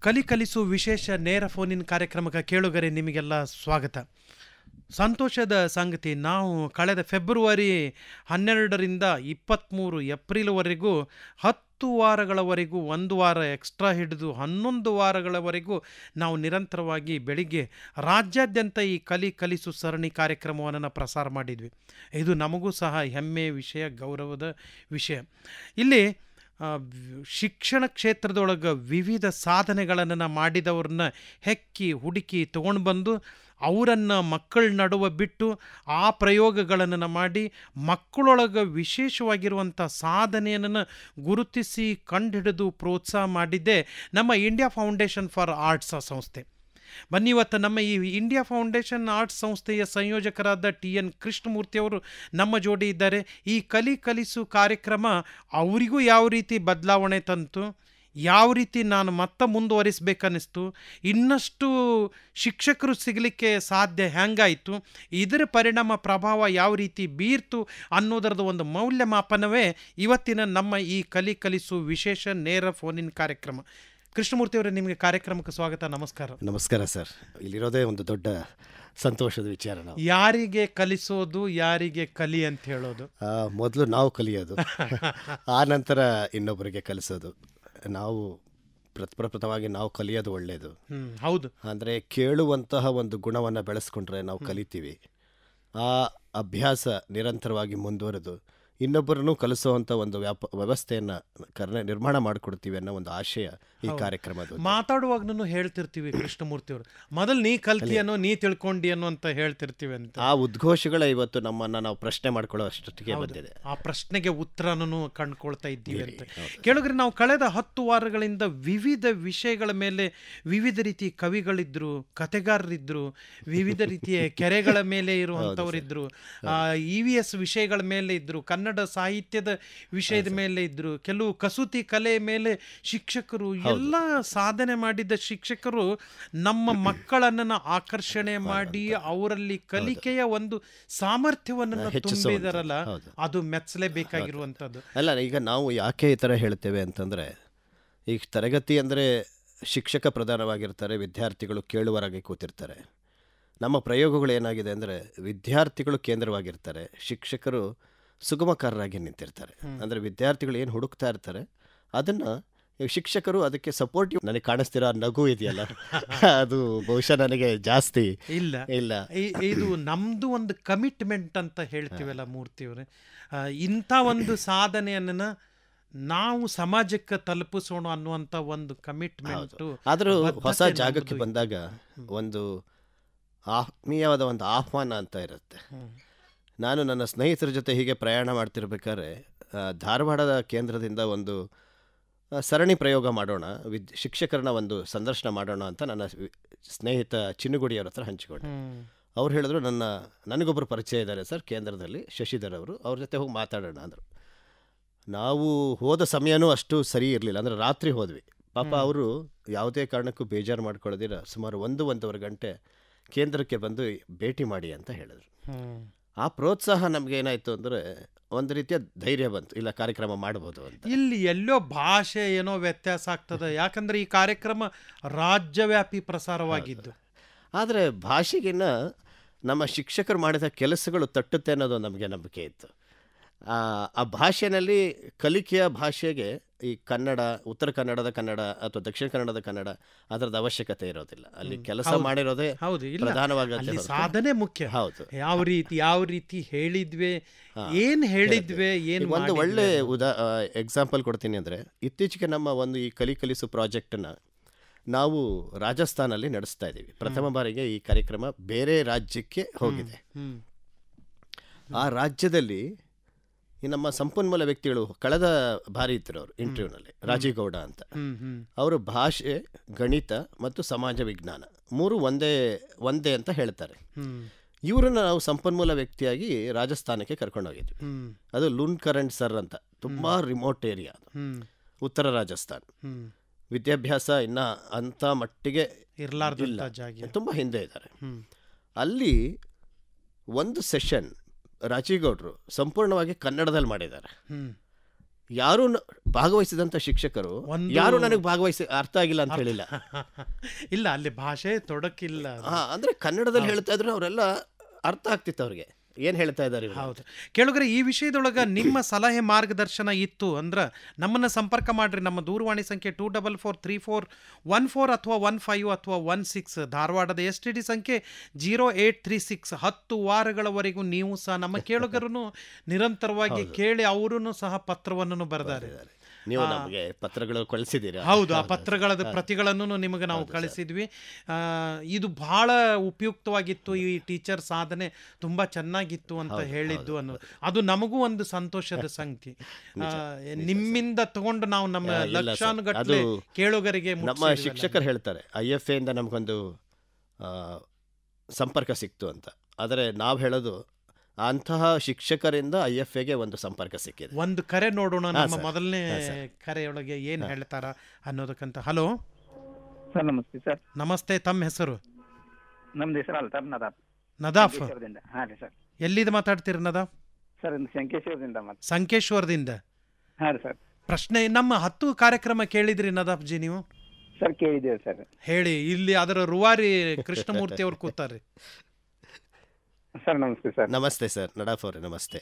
ಕಲಿ ಕಲಿಸು ವಿಶೇಷ ನೇರ ಫೋನಿನ ಕಾರ್ಯಕ್ರಮಕ್ಕೆ ಕೇಳುಗರೆ ನಿಮಗೆಲ್ಲ ಸ್ವಾಗತ ಸಂತೋಷದ ಸಂಗತಿ ನಾವು ಕಳೆದ ಫೆಬ್ರವರಿ ಹನ್ನೆರಡರಿಂದ ಇಪ್ಪತ್ತ್ಮೂರು ಏಪ್ರಿಲ್ವರೆಗೂ ಹತ್ತು ವಾರಗಳವರೆಗೂ ಒಂದು ವಾರ ಎಕ್ಸ್ಟ್ರಾ ಹಿಡಿದು ಹನ್ನೊಂದು ವಾರಗಳವರೆಗೂ ನಾವು ನಿರಂತರವಾಗಿ ಬೆಳಿಗ್ಗೆ ರಾಜ್ಯಾದ್ಯಂತ ಈ ಕಲಿ ಕಲಿಸು ಸರಣಿ ಕಾರ್ಯಕ್ರಮವನ್ನು ಪ್ರಸಾರ ಮಾಡಿದ್ವಿ ಇದು ನಮಗೂ ಸಹ ಹೆಮ್ಮೆ ವಿಷಯ ಗೌರವದ ವಿಷಯ ಇಲ್ಲಿ ಆ, ವ್- ಶಿಕ್ಷಣ ಕ್ಷೇತ್ರದೊಳಗೆ ವಿವಿಧ ಸಾಧನೆಗಳನ್ನು ಮಾಡಿದವ್ರನ್ನ ಹೆಕ್ಕಿ ಹುಡುಕಿ ತೊಗೊಂಡು ಬಂದು ಅವರನ್ನು ಮಕ್ಕಳ ನಡುವೆ ಬಿಟ್ಟು ಆ ಪ್ರಯೋಗಗಳನ್ನು ಮಾಡಿ ಮಕ್ಕಳೊಳಗೆ ವಿಶೇಷವಾಗಿರುವಂಥ ಸಾಧನೆಯನ್ನು ಗುರುತಿಸಿ ಕಂಡುಹಿಡಿದು ಪ್ರೋತ್ಸಾಹ ಮಾಡಿದ್ದೇ ನಮ್ಮ ಇಂಡಿಯಾ ಫೌಂಡೇಶನ್ ಫಾರ್ ಆರ್ಟ್ಸ್ ಸಂಸ್ಥೆ ಬನ್ನಿ ಇವತ್ತು ನಮ್ಮ ಈ ಇಂಡಿಯಾ ಫೌಂಡೇಶನ್ ಆರ್ಟ್ಸ್ ಸಂಸ್ಥೆಯ ಸಂಯೋಜಕರಾದ ಟಿ ಎನ್ ಕೃಷ್ಣಮೂರ್ತಿಯವರು ನಮ್ಮ ಜೋಡಿ ಇದ್ದಾರೆ ಈ ಕಲಿ ಕಲಿಸು ಕಾರ್ಯಕ್ರಮ ಅವರಿಗೂ ಯಾವ ರೀತಿ ಬದಲಾವಣೆ ತಂತು ಯಾವ ರೀತಿ ನಾನು ಮತ್ತೆ ಮುಂದುವರಿಸ್ಬೇಕನ್ನಿಸ್ತು ಇನ್ನಷ್ಟು ಶಿಕ್ಷಕರು ಸಿಗಲಿಕ್ಕೆ ಸಾಧ್ಯ ಹೆಂಗಾಯಿತು ಇದರ ಪರಿಣಾಮ ಪ್ರಭಾವ ಯಾವ ರೀತಿ ಬೀರ್ತು ಅನ್ನೋದರದ್ದು ಒಂದು ಮೌಲ್ಯಮಾಪನವೇ ಇವತ್ತಿನ ನಮ್ಮ ಈ ಕಲಿ ಕಲಿಸು ವಿಶೇಷ ನೇರ ಫೋನಿನ ಕಾರ್ಯಕ್ರಮ ಕೃಷ್ಣಮೂರ್ತಿ ಅವರೇ ನಿಮಗೆ ಕಾರ್ಯಕ್ರಮಕ್ಕೆ ಸ್ವಾಗತ ನಮಸ್ಕಾರ ನಮಸ್ಕಾರ ಸರ್ ಇಲ್ಲಿರೋದೇ ಒಂದು ದೊಡ್ಡ ಸಂತೋಷದ ವಿಚಾರ ನಾವು ಯಾರಿಗೆ ಕಲಿಸೋದು ಯಾರಿಗೆ ಕಲಿ ಅಂತ ಹೇಳೋದು ಮೊದಲು ನಾವು ಕಲಿಯೋದು ಆ ನಂತರ ಇನ್ನೊಬ್ಬರಿಗೆ ಕಲಿಸೋದು ನಾವು ಪ್ರಪ್ರಥಮವಾಗಿ ನಾವು ಕಲಿಯೋದು ಒಳ್ಳೆಯದು ಹ್ಮ್ ಹೌದು ಅಂದರೆ ಕೇಳುವಂತಹ ಒಂದು ಗುಣವನ್ನು ಬೆಳೆಸ್ಕೊಂಡ್ರೆ ನಾವು ಕಲಿತೀವಿ ಆ ಅಭ್ಯಾಸ ನಿರಂತರವಾಗಿ ಮುಂದುವರೆದು ಇನ್ನೊಬ್ಬರನ್ನು ಕಲಿಸುವಂಥ ಒಂದು ವ್ಯಾಪ ವ್ಯವಸ್ಥೆಯನ್ನು ಕರ್ನ ನಿರ್ಮಾಣ ಮಾಡಿಕೊಡ್ತೀವಿ ಅನ್ನೋ ಒಂದು ಆಶಯ ಈ ಕಾರ್ಯಕ್ರಮದ ಮಾತಾಡುವಾಗ್ನೂ ಹೇಳ್ತಿರ್ತೀವಿ ಕೃಷ್ಣಮೂರ್ತಿ ಅವರು ಮೊದಲು ನೀ ಕಲ್ತಿ ಅನ್ನೋ ನೀ ತಿಳ್ಕೊಂಡಿ ಅನ್ನೋ ಅಂತ ಹೇಳ್ತಿರ್ತೀವಿ ಅಂತ ಆ ಉದ್ಘೋಷಗಳ ಇವತ್ತು ನಮ್ಮನ್ನು ನಾವು ಪ್ರಶ್ನೆ ಮಾಡ್ಕೊಳ್ಳೋ ಅಷ್ಟೊತ್ತಿಗೆ ಬಂದಿದೆ ಆ ಪ್ರಶ್ನೆಗೆ ಉತ್ತರನೂ ಕಂಡುಕೊಳ್ತಾ ಇದ್ದೀವಿ ಅಂತ ಕೇಳಿದ್ರೆ ನಾವು ಕಳೆದ ಹತ್ತು ವಾರಗಳಿಂದ ವಿವಿಧ ವಿಷಯಗಳ ಮೇಲೆ ವಿವಿಧ ರೀತಿ ಕವಿಗಳಿದ್ರು ಕತೆಗಾರರಿದ್ರು ವಿವಿಧ ರೀತಿಯ ಕೆರೆಗಳ ಮೇಲೆ ಇರುವಂಥವರಿದ್ರು ಇ ವಿ ಎಸ್ ವಿಷಯಗಳ ಮೇಲೆ ಇದ್ರು ಕನ್ನಡ ಸಾಹಿತ್ಯದ ವಿಷಯದ ಮೇಲೆ ಇದ್ರು ಕೆಲವು ಕಸೂತಿ ಕಲೆ ಮೇಲೆ ಶಿಕ್ಷಕರು ಎಲ್ಲ ಸಾಧನೆ ಮಾಡಿದ ಶಿಕ್ಷಕರು ನಮ್ಮ ಮಕ್ಕಳನ್ನ ಆಕರ್ಷಣೆ ಮಾಡಿ ಅವರಲ್ಲಿ ಕಲಿಕೆಯ ಒಂದು ಸಾಮರ್ಥ್ಯವನ್ನು ತುಂಬಿದಾರಲ್ಲ ಹೌದು. ಅದು ಮೆಚ್ಚಲೇಬೇಕಾಗಿರುವಂಥದ್ದು ಅಲ್ಲ ಈಗ ನಾವು ಯಾಕೆ ಈ ಥರ ಹೇಳ್ತೇವೆ ಅಂತಂದರೆ ಈಗ ತರಗತಿ ಅಂದರೆ ಶಿಕ್ಷಕ ಪ್ರಧಾನವಾಗಿರ್ತಾರೆ ವಿದ್ಯಾರ್ಥಿಗಳು ಕೇಳುವರಾಗಿ ಕೂತಿರ್ತಾರೆ ನಮ್ಮ ಪ್ರಯೋಗಗಳು ಏನಾಗಿದೆ ಅಂದರೆ ವಿದ್ಯಾರ್ಥಿಗಳು ಕೇಂದ್ರವಾಗಿರ್ತಾರೆ ಶಿಕ್ಷಕರು ಸುಗಮಕಾರರಾಗಿ ನಿಂತಿರ್ತಾರೆ ಅಂದರೆ ವಿದ್ಯಾರ್ಥಿಗಳು ಏನು ಹುಡುಕ್ತಾ ಇರ್ತಾರೆ ಅದನ್ನು ಶಿಕ್ಷಕರು ಅದಕ್ಕೆ ಸಪೋರ್ಟಿವ್ ನನಗೆ ಕಾಣಿಸ್ತಿರೋ ಆ ನಗು ಇದೆಯಲ್ಲ ಅದು ಬಹುಶಃ ನನಗೆ ಜಾಸ್ತಿ ಇಲ್ಲ ಇಲ್ಲ ಇ- ಇದು ನಮ್ದು ಒಂದು ಕಮಿಟ್ಮೆಂಟ್ ಅಂತ ಹೇಳ್ತೀವಲ್ಲ ಮೂರ್ತಿಯವರೇ ಆ, ಇಂಥ ಒಂದು ಸಾಧನೆಯನ್ನ ನಾವು ಸಮಾಜಕ್ಕೆ ತಲುಪಿಸೋಣ ಅನ್ನುವಂಥ ಒಂದು ಕಮಿಟ್ಮೆಂಟು ಆದರೂ ಬದ್ಧತೆ ಹೊಸ ಜಾಗಕ್ಕೆ ನಮ್ದು ಬಂದಾಗ ಒಂದು ಆತ್ಮೀಯವಾದ ಒಂದು ಆಹ್ವಾನ ಅಂತ ಇರುತ್ತೆ ನಾನು ನನ್ನ ಸ್ನೇಹಿತರ ಜೊತೆ ಹೀಗೆ ಪ್ರಯಾಣ ಮಾಡ್ತಿರ್ಬೇಕಾದ್ರೆ ಆ, ಧಾರವಾಡದ ಕೇಂದ್ರದಿಂದ ಒಂದು ಆ, ಸರಣಿ ಪ್ರಯೋಗ ಮಾಡೋಣ ವಿದ್ ಶಿಕ್ಷಕರನ್ನ ಒಂದು ಸಂದರ್ಶನ ಮಾಡೋಣ ಅಂತ ನನ್ನ ವಿ- ಸ್ನೇಹಿತ ಚಿನ್ನುಗುಡಿಯವ್ರ ಹತ್ರ ಹಂಚಿಕೊಂಡೆ ಹ್ಮ್. ಅವ್ರು ಹೇಳಿದ್ರು ನನ್ನ ನನಗೊಬ್ಬರು ಪರಿಚಯ ಇದ್ದಾರೆ ಸರ್ ಕೇಂದ್ರದಲ್ಲಿ ಶಶಿಧರ್ ಅವರು ಅವ್ರ ಜೊತೆ ಹೋಗಿ ಮಾತಾಡೋಣ ಅಂದರು ನಾವು ಹೋದ ಸಮಯನೂ ಅಷ್ಟು ಸರಿ ಇರಲಿಲ್ಲ ಅಂದರೆ ರಾತ್ರಿ ಹೋದ್ವಿ ಪಾಪ ಅವರು ಯಾವುದೇ ಕಾರಣಕ್ಕೂ ಬೇಜಾರು ಮಾಡ್ಕೊಳ್ಳೋದಿರ ಸುಮಾರು ಒಂದು ಒಂದೂವರೆ ಗಂಟೆ ಕೇಂದ್ರಕ್ಕೆ ಬಂದು ಭೇಟಿ ಮಾಡಿ ಅಂತ ಹೇಳಿದ್ರು ಹ್ಮ್. ಆ ಪ್ರೋತ್ಸಾಹ ನಮ್ಗೆ ಏನಾಯಿತು ಅಂದರೆ ಒಂದು ರೀತಿಯ ಧೈರ್ಯ ಬಂತು ಇಲ್ಲ ಕಾರ್ಯಕ್ರಮ ಮಾಡ್ಬೋದು ಅಂತ ಇಲ್ಲಿ ಎಲ್ಲೋ ಭಾಷೆ ಏನೋ ವ್ಯತ್ಯಾಸ ಆಗ್ತದೆ ಯಾಕಂದ್ರೆ ಈ ಕಾರ್ಯಕ್ರಮ ರಾಜ್ಯವ್ಯಾಪಿ ಪ್ರಸಾರವಾಗಿದ್ದು ಆದರೆ ಭಾಷೆಗಿನ್ನ ನಮ್ಮ ಶಿಕ್ಷಕರು ಮಾಡಿದ ಕೆಲಸಗಳು ತಟ್ಟುತ್ತೆ ಅನ್ನೋದು ನಮಗೆ ನಂಬಿಕೆ ಇತ್ತು ಆ ಆ ಭಾಷೆನಲ್ಲಿ ಕಲಿಕೆಯ ಭಾಷೆಗೆ ಈ ಕನ್ನಡ ಉತ್ತರ ಕನ್ನಡದ ಕನ್ನಡ ಅಥವಾ ದಕ್ಷಿಣ ಕನ್ನಡದ ಕನ್ನಡ ಅದರದ್ದು ಅವಶ್ಯಕತೆ ಇರೋದಿಲ್ಲ ಅಲ್ಲಿ ಕೆಲಸ ಮಾಡಿರೋದೇ ಹೌದು ಇಲ್ಲ ಪ್ರಧಾನವಾಗಿ ಅಲ್ಲಿ ಹೊರತು- ಸಾಧನೆ ಮುಖ್ಯ ಹೌದು ಯಾವ ರೀತಿ ಯಾವ ರೀತಿ ಹೇಳಿದ್ವಿ ಏನ್ ಹೇಳಿದ್ವಿ ಏನ್ ಈಗ ಒಂದು ಒಳ್ಳೆ ಉದಾ ಎಕ್ಸಾಂಪಲ್ ಕೊಡ್ತೀನಿ ಅಂದರೆ ಇತ್ತೀಚೆಗೆ ನಮ್ಮ ಒಂದು ಈ ಕಲಿ ಕಲಿಸು ಪ್ರಾಜೆಕ್ಟನ್ನು ನಾವು ರಾಜಸ್ಥಾನಲ್ಲಿ ನಡೆಸ್ತಾ ಇದ್ದೀವಿ ಪ್ರಥಮ ಬಾರಿಗೆ ಈ ಕಾರ್ಯಕ್ರಮ ಬೇರೆ ರಾಜ್ಯಕ್ಕೆ ಹೋಗಿದೆ ಹ್ಮ್ ಆ ರಾಜ್ಯದಲ್ಲಿ ಈ ನಮ್ಮ ಸಂಪನ್ಮೂಲ ವ್ಯಕ್ತಿಗಳು ಕಳೆದ ಬಾರಿ ಇದ್ರು ಅವರು ಇಂಟರ್ವ್ಯೂನಲ್ಲಿ ರಾಜೀವ್ ಗೌಡ ಅಂತ ಹ್ಮ್ ಹ್ಮ್ ಅವರು ಭಾಷೆ ಗಣಿತ ಮತ್ತು ಸಮಾಜ ವಿಜ್ಞಾನ ಮೂರು ಒಂದೇ ಒಂದೇ ಅಂತ ಹೇಳ್ತಾರೆ ಹ್ಮ್ ಇವರನ್ನ ನಾವು ಸಂಪನ್ಮೂಲ ವ್ಯಕ್ತಿಯಾಗಿ ರಾಜಸ್ಥಾನಕ್ಕೆ ಕರ್ಕೊಂಡೋಗಿದ್ವಿ ಹ್ಮ್ ಅದು ಲುನ್ ಕರೆಂಟ್ ಸರ್ ಅಂತ ತುಂಬ ರಿಮೋಟ್ ಏರಿಯಾ ಅದು ಹ್ಮ್ ಉತ್ತರ ರಾಜಸ್ಥಾನ್ ಹ್ಮ್ ವಿದ್ಯಾಭ್ಯಾಸ ಇನ್ನ ಅಂಥ ಮಟ್ಟಿಗೆ ಇರ್ಲಾರ್ದಂತ ಜಾಗ ತುಂಬ ಹಿಂದೆ ಇದ್ದಾರೆ ಹ್ಮ್ ಅಲ್ಲಿ ಒಂದು ಸೆಷನ್ ರಾಜೀವ್ ಗೌಡ್ರು ಸಂಪೂರ್ಣವಾಗಿ ಕನ್ನಡದಲ್ಲಿ ಮಾಡಿದ್ದಾರೆ ಹ್ಮ್ ಯಾರು ನ- ಭಾಗವಹಿಸಿದಂಥ ಶಿಕ್ಷಕರು ಒಂದು- ಯಾರು ನನಗೆ ಭಾಗವಹಿಸಿ ಅರ್ಥ ಆಗಿಲ್ಲ ಅಂತ ಹೇಳಿಲ್ಲ ಇಲ್ಲ ಅಲ್ಲಿ ಭಾಷೆ ತೊಡಕಿಲ್ಲ ಹಾ ಅಂದ್ರೆ ಕನ್ನಡದಲ್ಲಿ ಹೇಳ್ತಾ ಇದ್ರು ಅವರೆಲ್ಲ ಅರ್ಥ ಆಗ್ತಿತ್ತು ಅವ್ರಿಗೆ ಏನ್ ಹೇಳ್ತಾ ಇದ್ದಾರೆ ಇವ್ರು? ಹೌದು ಕೇಳುಗರೆ ಈ ವಿಷಯದೊಳಗ ನಿಮ್ಮ ಸಲಹೆ ಮಾರ್ಗದರ್ಶನ ಇತ್ತು ಅಂದ್ರೆ ನಮ್ಮನ್ನು ಸಂಪರ್ಕ ಮಾಡ್ರಿ ನಮ್ಮ ದೂರವಾಣಿ ಸಂಖ್ಯೆ two double four three four one four ಅಥವಾ ಒನ್ ಫೈವ್ ಅಥವಾ ಒನ್ ಸಿಕ್ಸ್ ಧಾರವಾಡದ ಎಸ್ ಟಿ ಡಿ ಸಂಖ್ಯೆ ಜೀರೋ ಏಯ್ಟ್ ತ್ರೀ ಸಿಕ್ಸ್ ಹತ್ತು ವಾರಗಳವರೆಗೂ ನೀವು ಸಹ ನಮ್ಮ ಕೇಳುಗರನ್ನು ನಿರಂತರವಾಗಿ ಕೇಳಿ ಅವರೂ ಸಹ ಪತ್ರವನ್ನು ಬರೆದಾರೆ ನೀವು ನಮಗೆ ಪತ್ರಗಳು ಕಳಿಸಿದ್ದೀರಾ ಹೌದು ಆ ಪತ್ರಗಳ ಪ್ರತಿಗಳನ್ನು ನಿಮಗೆ ನಾವು ಕಳಿಸಿದ್ವಿ ಆ, ಇದು ಬಹಳ ಉಪಯುಕ್ತವಾಗಿತ್ತು ಈ ಟೀಚರ್ ಸಾಧನೆ ತುಂಬಾ ಚೆನ್ನಾಗಿತ್ತು ಅಂತ ಹೇಳಿದ್ದು ಅನ್ನೋದು ಅದು ನಮಗೂ ಒಂದು ಸಂತೋಷದ ಸಂಖ್ಯೆ ಆ, ನಿಮ್ಮಿಂದ ತಗೊಂಡು ನಾವು ನಮ್ಮ ಆ, ಇಲ್ಲ ಸರ್. ಲಕ್ಷಾನುಗಟ್ಟಲೆ ಅದು ಕೇಳುಗರಿಗೆ ನಮ್ಮ ಮುಟ್ಸಿದ್ವಲ್ಲ. ಶಿಕ್ಷಕರು ಹೇಳ್ತಾರೆ ಐ ಎಫ್ ಎಯಿಂದ ನಮಗೊಂದು ಆ, ಸಂಪರ್ಕ ಸಿಕ್ತು ಅಂತ ಆದರೆ ನಾವು ಹೇಳೋದು ಅಂತಹ ಶಿಕ್ಷಕರಿಂದ ಐ ಎಫ್ ಎಗೆ ಒಂದು ಸಂಪರ್ಕ ಸಿಕ್ಕಿದೆ ಒಂದು ಕರೆ ನೋಡೋಣ ನಮ್ಮ ಸರ್. ಮೊದಲನೇ ಕರೆಯೊಳಗೆ ಏನ್ ಹೇಳ್ತಾರ ಅನ್ನೋದಕ್ಕಂತ ಹಲೋ ಸರ್ ನಮಸ್ತೆ ಸರ್ ನಮಸ್ತೆ ತಮ್ಮ ಹೆಸರು ನಮ್ದು ಹೆಸರು ಅಲ್ತಾಫ್ ನದಾಫ್ ನದಾಫ್ ಶಂಕೇಶ್ವರದಿಂದ ಹಾಂ ರೀ ಸರ್ ಎಲ್ಲಿಂದ ಮಾತಾಡ್ತೀರಿ ನದಾಫ್ ಸರ್ ಇದು ಶಂಕೇಶ್ವರದಿಂದ ಮತ್ತೆ ಸಂಕೇಶ್ವರದಿಂದ ಹಾಂ ರೀ ಸರ್ ಪ್ರಶ್ನೆ ನಮ್ಮ ಹತ್ತು ಕಾರ್ಯಕ್ರಮ ಕೇಳಿದ್ರಿ ನದಾಫ್ ಜಿ ನೀವು ಸರ್ ಕೇಳಿದ್ದೇವೆ ಸರ್ ಹೇಳಿ ಇಲ್ಲಿ ಅದರ ರೂವಾರಿ ಕೃಷ್ಣಮೂರ್ತಿ ಅವ್ರು ಕೂತಾರೆ ಸರ್ ನಮಸ್ತೆ ಸರ್ ನಮಸ್ತೆ ಸರ್ ನಡಾಫ್ ಅವರೇ ನಮಸ್ತೆ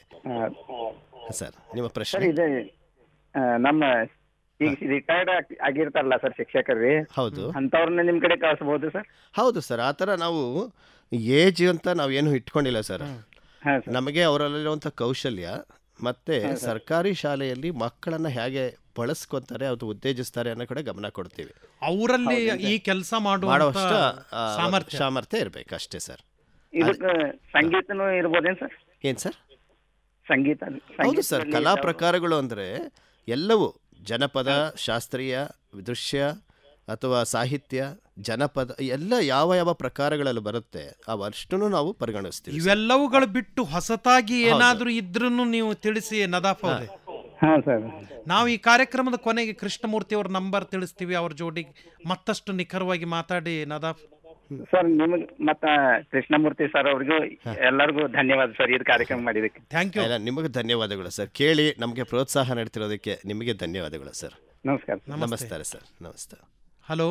ಸರ್ ನಿಮ್ಮ ಸರ್ ಪ್ರಶ್ನೆ ಇದೆ ಆ, ನಮ್ಮ ಈಗ ರಿಟೈರ್ಡ್ ಆಗಿರ್ತಾರಲ್ಲ ಸರ್ ಶಿಕ್ಷಕರು ಹೌದು ಅಂಥವ್ರನ್ನ ನಿಮ್ಮ ಕಡೆ ಕಳಿಸ್ಬೋದು ಸರ್ ಹೌದು ಸರ್ ಆ ಥರ ನಾವು ಏಜ್ ಅಂತ ನಾವೇನು ಇಟ್ಕೊಂಡಿಲ್ಲ ಸರ್ ಹಾಂ ಸರ್ ನಮಗೆ ಅವರಲ್ಲಿರುವಂಥ ಕೌಶಲ್ಯ ಮತ್ತೆ ಸರ್ಕಾರಿ ಶಾಲೆಯಲ್ಲಿ ಮಕ್ಕಳನ್ನ ಹೇಗೆ ಬಳಸ್ಕೊತಾರೆ ಅದು ಉತ್ತೇಜಿಸ್ತಾರೆ ಅನ್ನೋ ಕಡೆ ಗಮನ ಕೊಡ್ತೀವಿ ಅವರಲ್ಲಿ ಈ ಕೆಲಸ ಮಾಡುವಂತ ಮಾಡುವಷ್ಟ ಆ, ಸಾಮರ್ಥ್ಯ ಸಾಮರ್ಥ್ಯ ಇರಬೇಕು ಅಷ್ಟೇ ಸರ್ ಇದಕ್ಕೆ ಸಂಗೀತನೂ ಇರ್ಬೋದೇನು ಸರ್ ಏನು ಸರ್ ಸಂಗೀತ ಹೌದು ಸರ್ ಸಂಗೀತದಲ್ಲಿ ಕಲಾ ಯಾವ- ಪ್ರಕಾರಗಳು ಅಂದರೆ ಎಲ್ಲವೂ ಜನಪದ ಶಾಸ್ತ್ರೀಯ ದೃಶ್ಯ ಅಥವಾ ಸಾಹಿತ್ಯ ಜನಪದ ಎಲ್ಲ ಯಾವ ಯಾವ ಪ್ರಕಾರಗಳಲ್ಲಿ ಬರುತ್ತೆ ಅವಷ್ಟನ್ನು ನಾವು ಪರಿಗಣಿಸ್ತೀವಿ ಇವೆಲ್ಲವುಗಳು ಬಿಟ್ಟು ಹೊಸತಾಗಿ ಏನಾದ್ರೂ ಇದ್ರೂ ನೀವು ತಿಳಿಸಿ ನದಾಫ್ ಅವ್ರೆ ಹಾಂ ಸರ್ ನಾವು ಈ ಕಾರ್ಯಕ್ರಮದ ಕೊನೆಗೆ ಕೃಷ್ಣಮೂರ್ತಿ ಅವ್ರ ನಂಬರ್ ತಿಳಿಸ್ತೀವಿ ಅವ್ರ ಜೋಡಿ ಮತ್ತಷ್ಟು ನಿಖರವಾಗಿ ಮಾತಾಡಿ ನದಾಫ್ ಸರ್ ನಿಮಗೆ ಮತ್ತ ಕೃಷ್ಣಮೂರ್ತಿ ಸರ್ ಅವ್ರಿಗೂ ಎಲ್ಲರಿಗೂ ಧನ್ಯವಾದ ಸರ್ ಇದು ಕಾರ್ಯಕ್ರಮ ಮಾಡಿದ್ದಕ್ಕೆ ಥ್ಯಾಂಕ್ ಯು ಎಲ್ಲ ನಿಮಗೆ ಧನ್ಯವಾದಗಳು ಸರ್ ಕೇಳಿ ನಮಗೆ ಪ್ರೋತ್ಸಾಹ ನೀಡ್ತಿರೋದಕ್ಕೆ ನಿಮಗೆ ಧನ್ಯವಾದಗಳು ಸರ್ ನಮಸ್ಕಾರ ಸರ್ ನಮಸ್ಕಾರ ಸರ್ ನಮಸ್ತೆ ಹಲೋ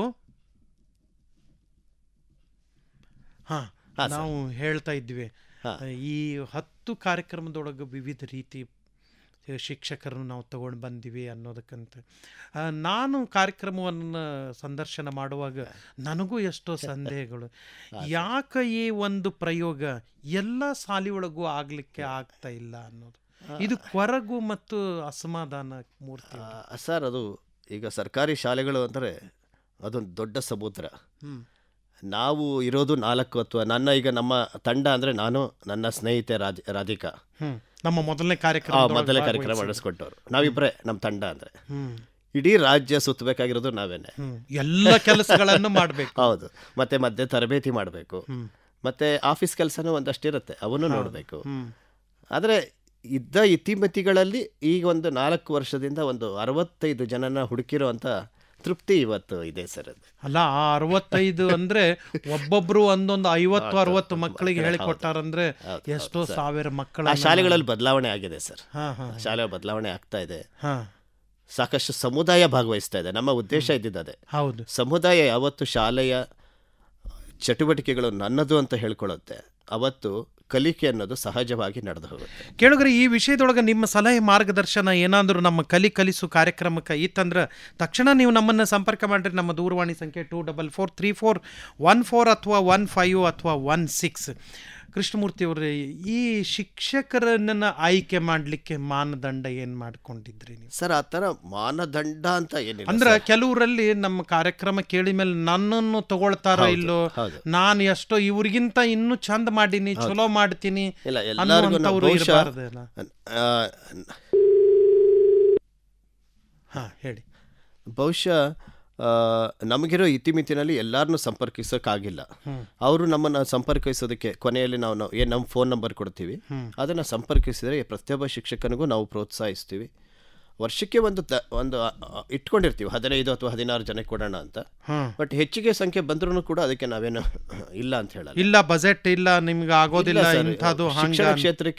ಹಾ ಹಾ, ಸರ್. ನಾವು ಹೇಳ್ತಾ ಇದ್ವಿ ಹಾ. ಈ ಹತ್ತು ಕಾರ್ಯಕ್ರಮದೊಳಗೆ ವಿವಿಧ ರೀತಿ ಶಿಕ್ಷಕರನ್ನು ನಾವು ತಗೊಂಡು ಬಂದಿವಿ ಅನ್ನೋದಕ್ಕಂತ ಆ, ನಾನು ಕಾರ್ಯಕ್ರಮವನ್ನು ಸಂದರ್ಶನ ಮಾಡುವಾಗ ನನಗೂ ಎಷ್ಟೋ ಸಂದೇಹಗಳು ಯಾಕೆ ಈ ಒಂದು ಪ್ರಯೋಗ ಎಲ್ಲ ಸಾಲಿಯೊಳಗೂ ಆಗ್ಲಿಕ್ಕೆ ಆಗ್ತಾ ಇಲ್ಲ ಅನ್ನೋದು ಇದು ಕೊರಗು ಮತ್ತು ಅಸಮಾಧಾನ ಮೂರ್ತಿ ಆ, ಸರ್ ಅದು ಈಗ ಸರ್ಕಾರಿ ಶಾಲೆಗಳು ಅಂದರೆ ಅದೊಂದು ದೊಡ್ಡ ಸಮುದ್ರ ಹ್ಮ್ ನಾವು ಇರೋದು ನಾಲ್ಕು ಅಥವಾ ನನ್ನ ಈಗ ನಮ್ಮ ತಂಡ ಅಂದರೆ ನಾನು ನನ್ನ ಸ್ನೇಹಿತೆ ರಾಜ್ ರಾಧಿಕಾ ಹ್ಮ್ ನಮ್ಮ ಮೊದಲನೇ ಆ ಕಾರ್ಯಕ್ರಮ ಮೊದಲೇ ಕಾರ್ಯಕ್ರಮ ನಡೆಸ್ಕೊಟ್ಟವ್ರು ನಾವಿಬ್ಬರೇ ನಮ್ಮ ತಂಡ ಅಂದರೆ ಹ್ಮ್ ಇಡೀ ರಾಜ್ಯ ಸುತ್ತಬೇಕಾಗಿರೋದು ನಾವೇನೆ ಹ್ಮ್ ಎಲ್ಲ ಕೆಲಸಗಳನ್ನು ಮಾಡಬೇಕು ಹೌದು ಮತ್ತೆ ಮಧ್ಯೆ ತರಬೇತಿ ಮಾಡಬೇಕು ಹ್ಮ್ ಮತ್ತೆ ಆಫೀಸ್ ಕೆಲಸನೂ ಒಂದಷ್ಟಿರುತ್ತೆ ಅವನ್ನು ನೋಡಬೇಕು ಹ್ಮ್ ಆದರೆ ಇದ್ದ ಇತಿಮಿತಿಗಳಲ್ಲಿ ಈಗ ಒಂದು ನಾಲ್ಕು ವರ್ಷದಿಂದ ಒಂದು ಅರವತ್ತೈದು ಜನನ ಹುಡುಕಿರೋ ಅಂತ ತೃಪ್ತಿ ಇವತ್ತು ಇದೆ ಸರ್ ಅದು ಅಲ್ಲ ಆ ಅರವತ್ತೈದು ಅಂದ್ರೆ ಒಬ್ಬೊಬ್ರು ಒಂದೊಂದು ಐವತ್ತು ಅರವತ್ತು ಮಕ್ಕಳಿಗೆ ಹೇಳಿಕೊಟ್ಟಾರಂದ್ರೆ ಎಷ್ಟೋ ಸಾವಿರ ಮಕ್ಕಳ ಆ ಶಾಲೆಗಳಲ್ಲಿ ಬದಲಾವಣೆ ಆಗಿದೆ ಸರ್ ಹಾ ಹಾ ಶಾಲೆ ಬದಲಾವಣೆ ಆಗ್ತಾ ಇದೆ ಹಾ ಸಾಕಷ್ಟು ಸಮುದಾಯ ಭಾಗವಹಿಸ್ತಾ ಇದೆ ನಮ್ಮ ಉದ್ದೇಶ ಇದ್ದಿದ್ದು ಅದೇ ಹೌದು ಸಮುದಾಯ ಯಾವತ್ತು ಶಾಲೆಯ ಚಟುವಟಿಕೆಗಳು ನನ್ನದು ಅಂತ ಹೇಳ್ಕೊಳ್ಳುತ್ತೆ ಅವತ್ತು ಕಲಿಕೆ ಅನ್ನೋದು ಸಹಜವಾಗಿ ನಡೆದು ಹೋಗುತ್ತೆ ಕೇಳಿದ್ರೆ ಈ ವಿಷಯದೊಳಗೆ ನಿಮ್ಮ ಸಲಹೆ ಮಾರ್ಗದರ್ಶನ ಏನಾದರೂ ನಮ್ಮ ಕಲಿ ಕಲಿಸು ಕಾರ್ಯಕ್ರಮಕ್ಕೆ ಇತ್ತಂದ್ರೆ ತಕ್ಷಣ ನೀವು ನಮ್ಮನ್ನು ಸಂಪರ್ಕ ಮಾಡಿರಿ ನಮ್ಮ ದೂರವಾಣಿ ಸಂಖ್ಯೆ two double four three four one four ಅಥವಾ ಒನ್ ಫೈವ್ ಅಥವಾ ಒನ್ ಸಿಕ್ಸ್ ಕೃಷ್ಣಮೂರ್ತಿ ಅವರೇ ಈ ಶಿಕ್ಷಕರನ್ನ ಆಯ್ಕೆ ಮಾಡಲಿಕ್ಕೆ ಮಾನದಂಡ ಏನು ಮಾಡ್ಕೊಂಡಿದ್ರಿ ನೀವು ಸರ್ ಆ ಥರ ಮಾನದಂಡ ಅಂತ ಏನಿಲ್ಲ ಅಂದ್ರೆ ಕೆಲವರಲ್ಲಿ ನಮ್ಮ ಕಾರ್ಯಕ್ರಮ ಕೇಳಿ ಮೇಲೆ ನನ್ನನ್ನು ತಗೊಳ್ತಾರೋ ಇಲ್ಲೋ ಹೌದು. ನಾನು ಎಷ್ಟೋ ಇವ್ರಿಗಿಂತ ಇನ್ನೂ ಚಂದ ಮಾಡೀನಿ ಚಲೋ ಮಾಡ್ತೀನಿ ಇಲ್ಲ ಎಲ್ಲರಿಗೂ ನಾವು ಅನ್ನುವಂಥವ್ರು ಬಹುಶಃ ಇರಬಾರ್ದಲ್ಲ ಆ, ಹಾ ಹೇಳಿ ಬಹುಶಃ ಆ, ನಮಗಿರೋ ಇತಿಮಿತಿನಲ್ಲಿ ಎಲ್ಲರನ್ನೂ ಸಂಪರ್ಕಿಸೋಕ್ಕಾಗಿಲ್ಲ ಅವರು ನಮ್ಮನ್ನು ಸಂಪರ್ಕಿಸೋದಕ್ಕೆ ಕೊನೆಯಲ್ಲಿ ನಾವು ನಾವು ಏನು ನಮ್ಮ ಫೋನ್ ನಂಬರ್ ಕೊಡ್ತೀವಿ ಅದನ್ನು ಸಂಪರ್ಕಿಸಿದರೆ ಪ್ರತಿಯೊಬ್ಬ ಶಿಕ್ಷಕನಿಗೂ ನಾವು ಪ್ರೋತ್ಸಾಹಿಸ್ತೀವಿ ವರ್ಷಕ್ಕೆ ಒಂದು ತ ಒಂದು ಆ, ಆ, ಇಟ್ಕೊಂಡಿರ್ತೀವಿ ಹದಿನೈದು ಅಥವಾ ಹದಿನಾರು ಜನಕ್ಕೆ ಕೊಡೋಣ ಅಂತ ಹ್ಮ್ ಬಟ್ ಹೆಚ್ಚಿಗೆ ಸಂಖ್ಯೆ ಬಂದ್ರೂ ಕೂಡ ಅದಕ್ಕೆ ನಾವೇನು ಇಲ್ಲ ಅಂತ ಹೇಳಲ್ಲ ಇಲ್ಲ ಬಜೆಟ್ ಇಲ್ಲ ನಿಮ್ಗೆ ಆಗೋದಿಲ್ಲ ಇಲ್ಲ ಸರ್, ಇಂಥದ್ದು ಹಂಗ ಶಿಕ್ಷಣ ಕ್ಷೇತ್ರಕ್ಕೆ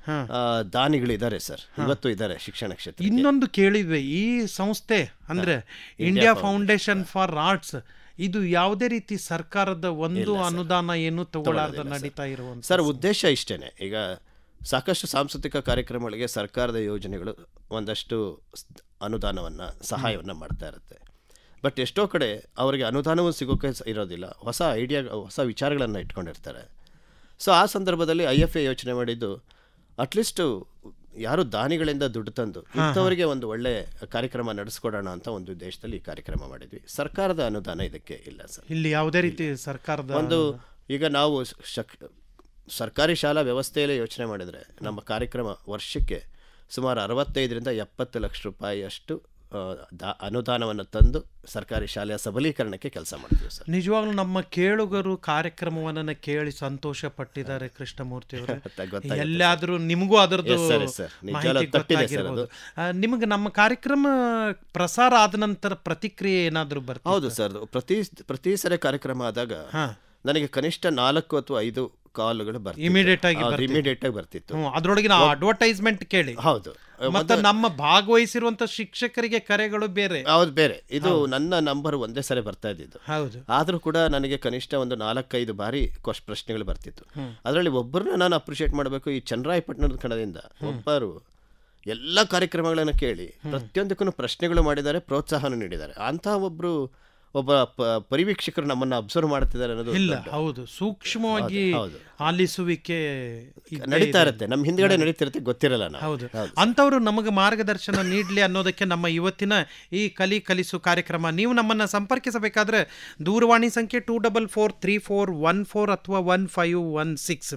ಹಾ. ಆ, ದಾನಿಗಳಿದ್ದಾರೆ ಸರ್ ಇವತ್ತು ಇದ್ದಾರೆ ಶಿಕ್ಷಣ ಕ್ಷೇತ್ರ ಇನ್ನೊಂದು ಕೇಳಿದ್ವಿ ಈ ಸಂಸ್ಥೆ ಅಂದ್ರೆ ಇಂಡಿಯಾ ಫೌಂಡೇಶನ್ ಫಾರ್ ಆರ್ಟ್ಸ್ ಇದು ಯಾವುದೇ ರೀತಿ ಸರ್ಕಾರದ ಒಂದು ಅನುದಾನ ಏನು ತಗೊಳ್ಳಾರ್ದ ನಡೀತಾ ಇರುವಂತ ಸರ್ ಉದ್ದೇಶ ಇಷ್ಟೇನೆ ಈಗ ಸಾಕಷ್ಟು ಸಾಂಸ್ಕೃತಿಕ ಕಾರ್ಯಕ್ರಮಗಳಿಗೆ ಸರ್ಕಾರದ ಯೋಜನೆಗಳು ಒಂದಷ್ಟು ಸ್- ಅನುದಾನವನ್ನು ಸಹಾಯವನ್ನು ಮಾಡ್ತಾ ಇರುತ್ತೆ ಬಟ್ ಎಷ್ಟೋ ಕಡೆ ಅವರಿಗೆ ಅನುದಾನವೂ ಸಿಗೋಕೆ ಸ- ಇರೋದಿಲ್ಲ ಹೊಸ ಐಡಿಯಾ ಹೊಸ ವಿಚಾರಗಳನ್ನು ಇಟ್ಕೊಂಡಿರ್ತಾರೆ ಸೊ ಆ ಸಂದರ್ಭದಲ್ಲಿ ಐ ಎಫ್ ಎ ಯೋಚನೆ ಮಾಡಿದ್ದು ಅಟ್ಲೀಸ್ಟು ಯಾರು ದಾನಿಗಳಿಂದ ದುಡ್ಡು ತಂದು ಇಂಥವರಿಗೆ ಒಂದು ಒಳ್ಳೆ ಕಾರ್ಯಕ್ರಮ ನಡೆಸ್ಕೊಡೋಣ ಅಂತ ಒಂದು ಉದ್ದೇಶದಲ್ಲಿ ಈ ಕಾರ್ಯಕ್ರಮ ಮಾಡಿದ್ವಿ ಸರ್ಕಾರದ ಅನುದಾನ ಇದಕ್ಕೆ ಇಲ್ಲ ಸರ್ ಇಲ್ಲಿ ಯಾವುದೇ ರೀತಿ ಸರ್ಕಾರದ ಒಂದು ಈಗ ನಾವು ಶಕ್ ಸರ್ಕಾರಿ ಶಾಲಾ ವ್ಯವಸ್ಥೆಯಲ್ಲೇ ಯೋಚನೆ ಮಾಡಿದರೆ ನಮ್ಮ ಕಾರ್ಯಕ್ರಮ ವರ್ಷಕ್ಕೆ ಸುಮಾರು ಅರವತ್ತೈದರಿಂದ ಎಪ್ಪತ್ತು ಲಕ್ಷ ರೂಪಾಯಿಯಷ್ಟು ಆ, ದಾ- ಅನುದಾನವನ್ನು ತಂದು ಸರ್ಕಾರಿ ಶಾಲೆಯ ಸಬಲೀಕರಣಕ್ಕೆ ಕೆಲಸ ಮಾಡ್ತೀವಿ ಸರ್ ನಿಜವಾಗ್ಲೂ ನಮ್ಮ ಕೇಳುಗರು ಕಾರ್ಯಕ್ರಮವನ್ನ ಕೇಳಿ ಸಂತೋಷ ಪಟ್ಟಿದ್ದಾರೆ ಕೃಷ್ಣಮೂರ್ತಿ ಅವರು ಗೊತ್ತಾಗುತ್ತೆ ಎಲ್ಲಾದ್ರೂ ನಿಮಗೂ ಅದರದ್ದು Yes, sir, yes, sir. ನಿಜವಾಗ್ಲೂ ಮಾಹಿತಿ ತಟ್ಟಿದೆ sir ಗೊತ್ತಾಗಿರ್ಬೋದು ಆ, ನಿಮಗೆ ನಮ್ಮ ಕಾರ್ಯಕ್ರಮ ಪ್ರಸಾರ ಆದ ನಂತರ ಪ್ರತಿಕ್ರಿಯೆ ಏನಾದರೂ ಬರ್ತದೆ ಹೌದು ಸರ್ ಪ್ರತಿ ಪ್ರತಿ ಸರಿ ಕಾರ್ಯಕ್ರಮ ಆದಾಗ ಹಾ ನನಗೆ ಕನಿಷ್ಠ ನಾಲ್ಕು ಅಥವಾ ಐದು ಕಾಲ್ಗಳು ಬರ್ತಿತ್ತು Immediate ಆಗಿ ಹೌದು, immediate ಆಗಿ ಬರ್ತಿತ್ತು ಹ್ಮ್, ಅದ್ರೊಳಗಿನ ಅಡ್ವರ್ಟೈಸ್ಮೆಂಟ್ ಕೇಳಿ ಹೌದು ಮತ್ತೆ ನಮ್ಮ ಭಾಗವಹಿಸಿರುವಂತ ಶಿಕ್ಷಕರಿಗೆ ಕರೆಗಳು ಬೇರೆ ಹೌದು ಬೇರೆ ಇದು ನನ್ನ ನಂಬರ್ ಒಂದೇ ಸರಿ ಬರ್ತಾ ಇದ್ದಿದ್ದು ಹೌದು ಆದರೂ ಕೂಡ ನನಗೆ ಕನಿಷ್ಠ ಒಂದು ನಾಲ್ಕೈದು ಬಾರಿ ಕ್ವಶ್ ಪ್ರಶ್ನೆಗಳು ಬರ್ತಿತ್ತು ಅದರಲ್ಲಿ ಒಬ್ಬರನ್ನ ನಾನು ಅಪ್ರಿಷಿಯೇಟ್ ಮಾಡಬೇಕು ಈ ಚನ್ನರಾಯಪಟ್ಟಣದ ಕಣದಿಂದ ಒಬ್ಬರು ಎಲ್ಲ ಕಾರ್ಯಕ್ರಮಗಳನ್ನು ಕೇಳಿ ಪ್ರತಿಯೊಂದಕ್ಕೂ ಪ್ರಶ್ನೆಗಳು ಮಾಡಿದ್ದಾರೆ ಪ್ರೋತ್ಸಾಹನೂ ನೀಡಿದ್ದಾರೆ ಅಂತಹ ಒಬ್ಬರು ಒಬ್ಬ ಪ- ಪರಿವೀಕ್ಷಕರು ನಮ್ಮನ್ನು ಅಬ್ಸರ್ವ್ ಮಾಡ್ತಿದ್ದಾರೆ ಅನ್ನೋದು ಇಲ್ಲ ದೊಡ್ಡ- ಹೌದು ಸೂಕ್ಷ್ಮವಾಗಿ ಹೌದು. ಆಲಿಸುವಿಕೆ ಇದ್ದೇ ನಡೀತಾ ಇದೆ. ಇರುತ್ತೆ ನಮ್ಮ ಹಿಂದ್ಗಡೆ ನಡೀತಿರುತ್ತೆ ಗೊತ್ತಿರಲ್ಲ ನಾವು ಹೌದು ಅಂಥವ್ರು ನಮಗೆ ಮಾರ್ಗದರ್ಶನ ನೀಡಲಿ ಅನ್ನೋದಕ್ಕೆ ನಮ್ಮ ಇವತ್ತಿನ ಈ ಕಲಿ ಕಲಿಸು ಕಾರ್ಯಕ್ರಮ ನೀವು ನಮ್ಮನ್ನು ಸಂಪರ್ಕಿಸಬೇಕಾದ್ರೆ ದೂರವಾಣಿ ಸಂಖ್ಯೆ two double four three four one four ಅಥವಾ one five one six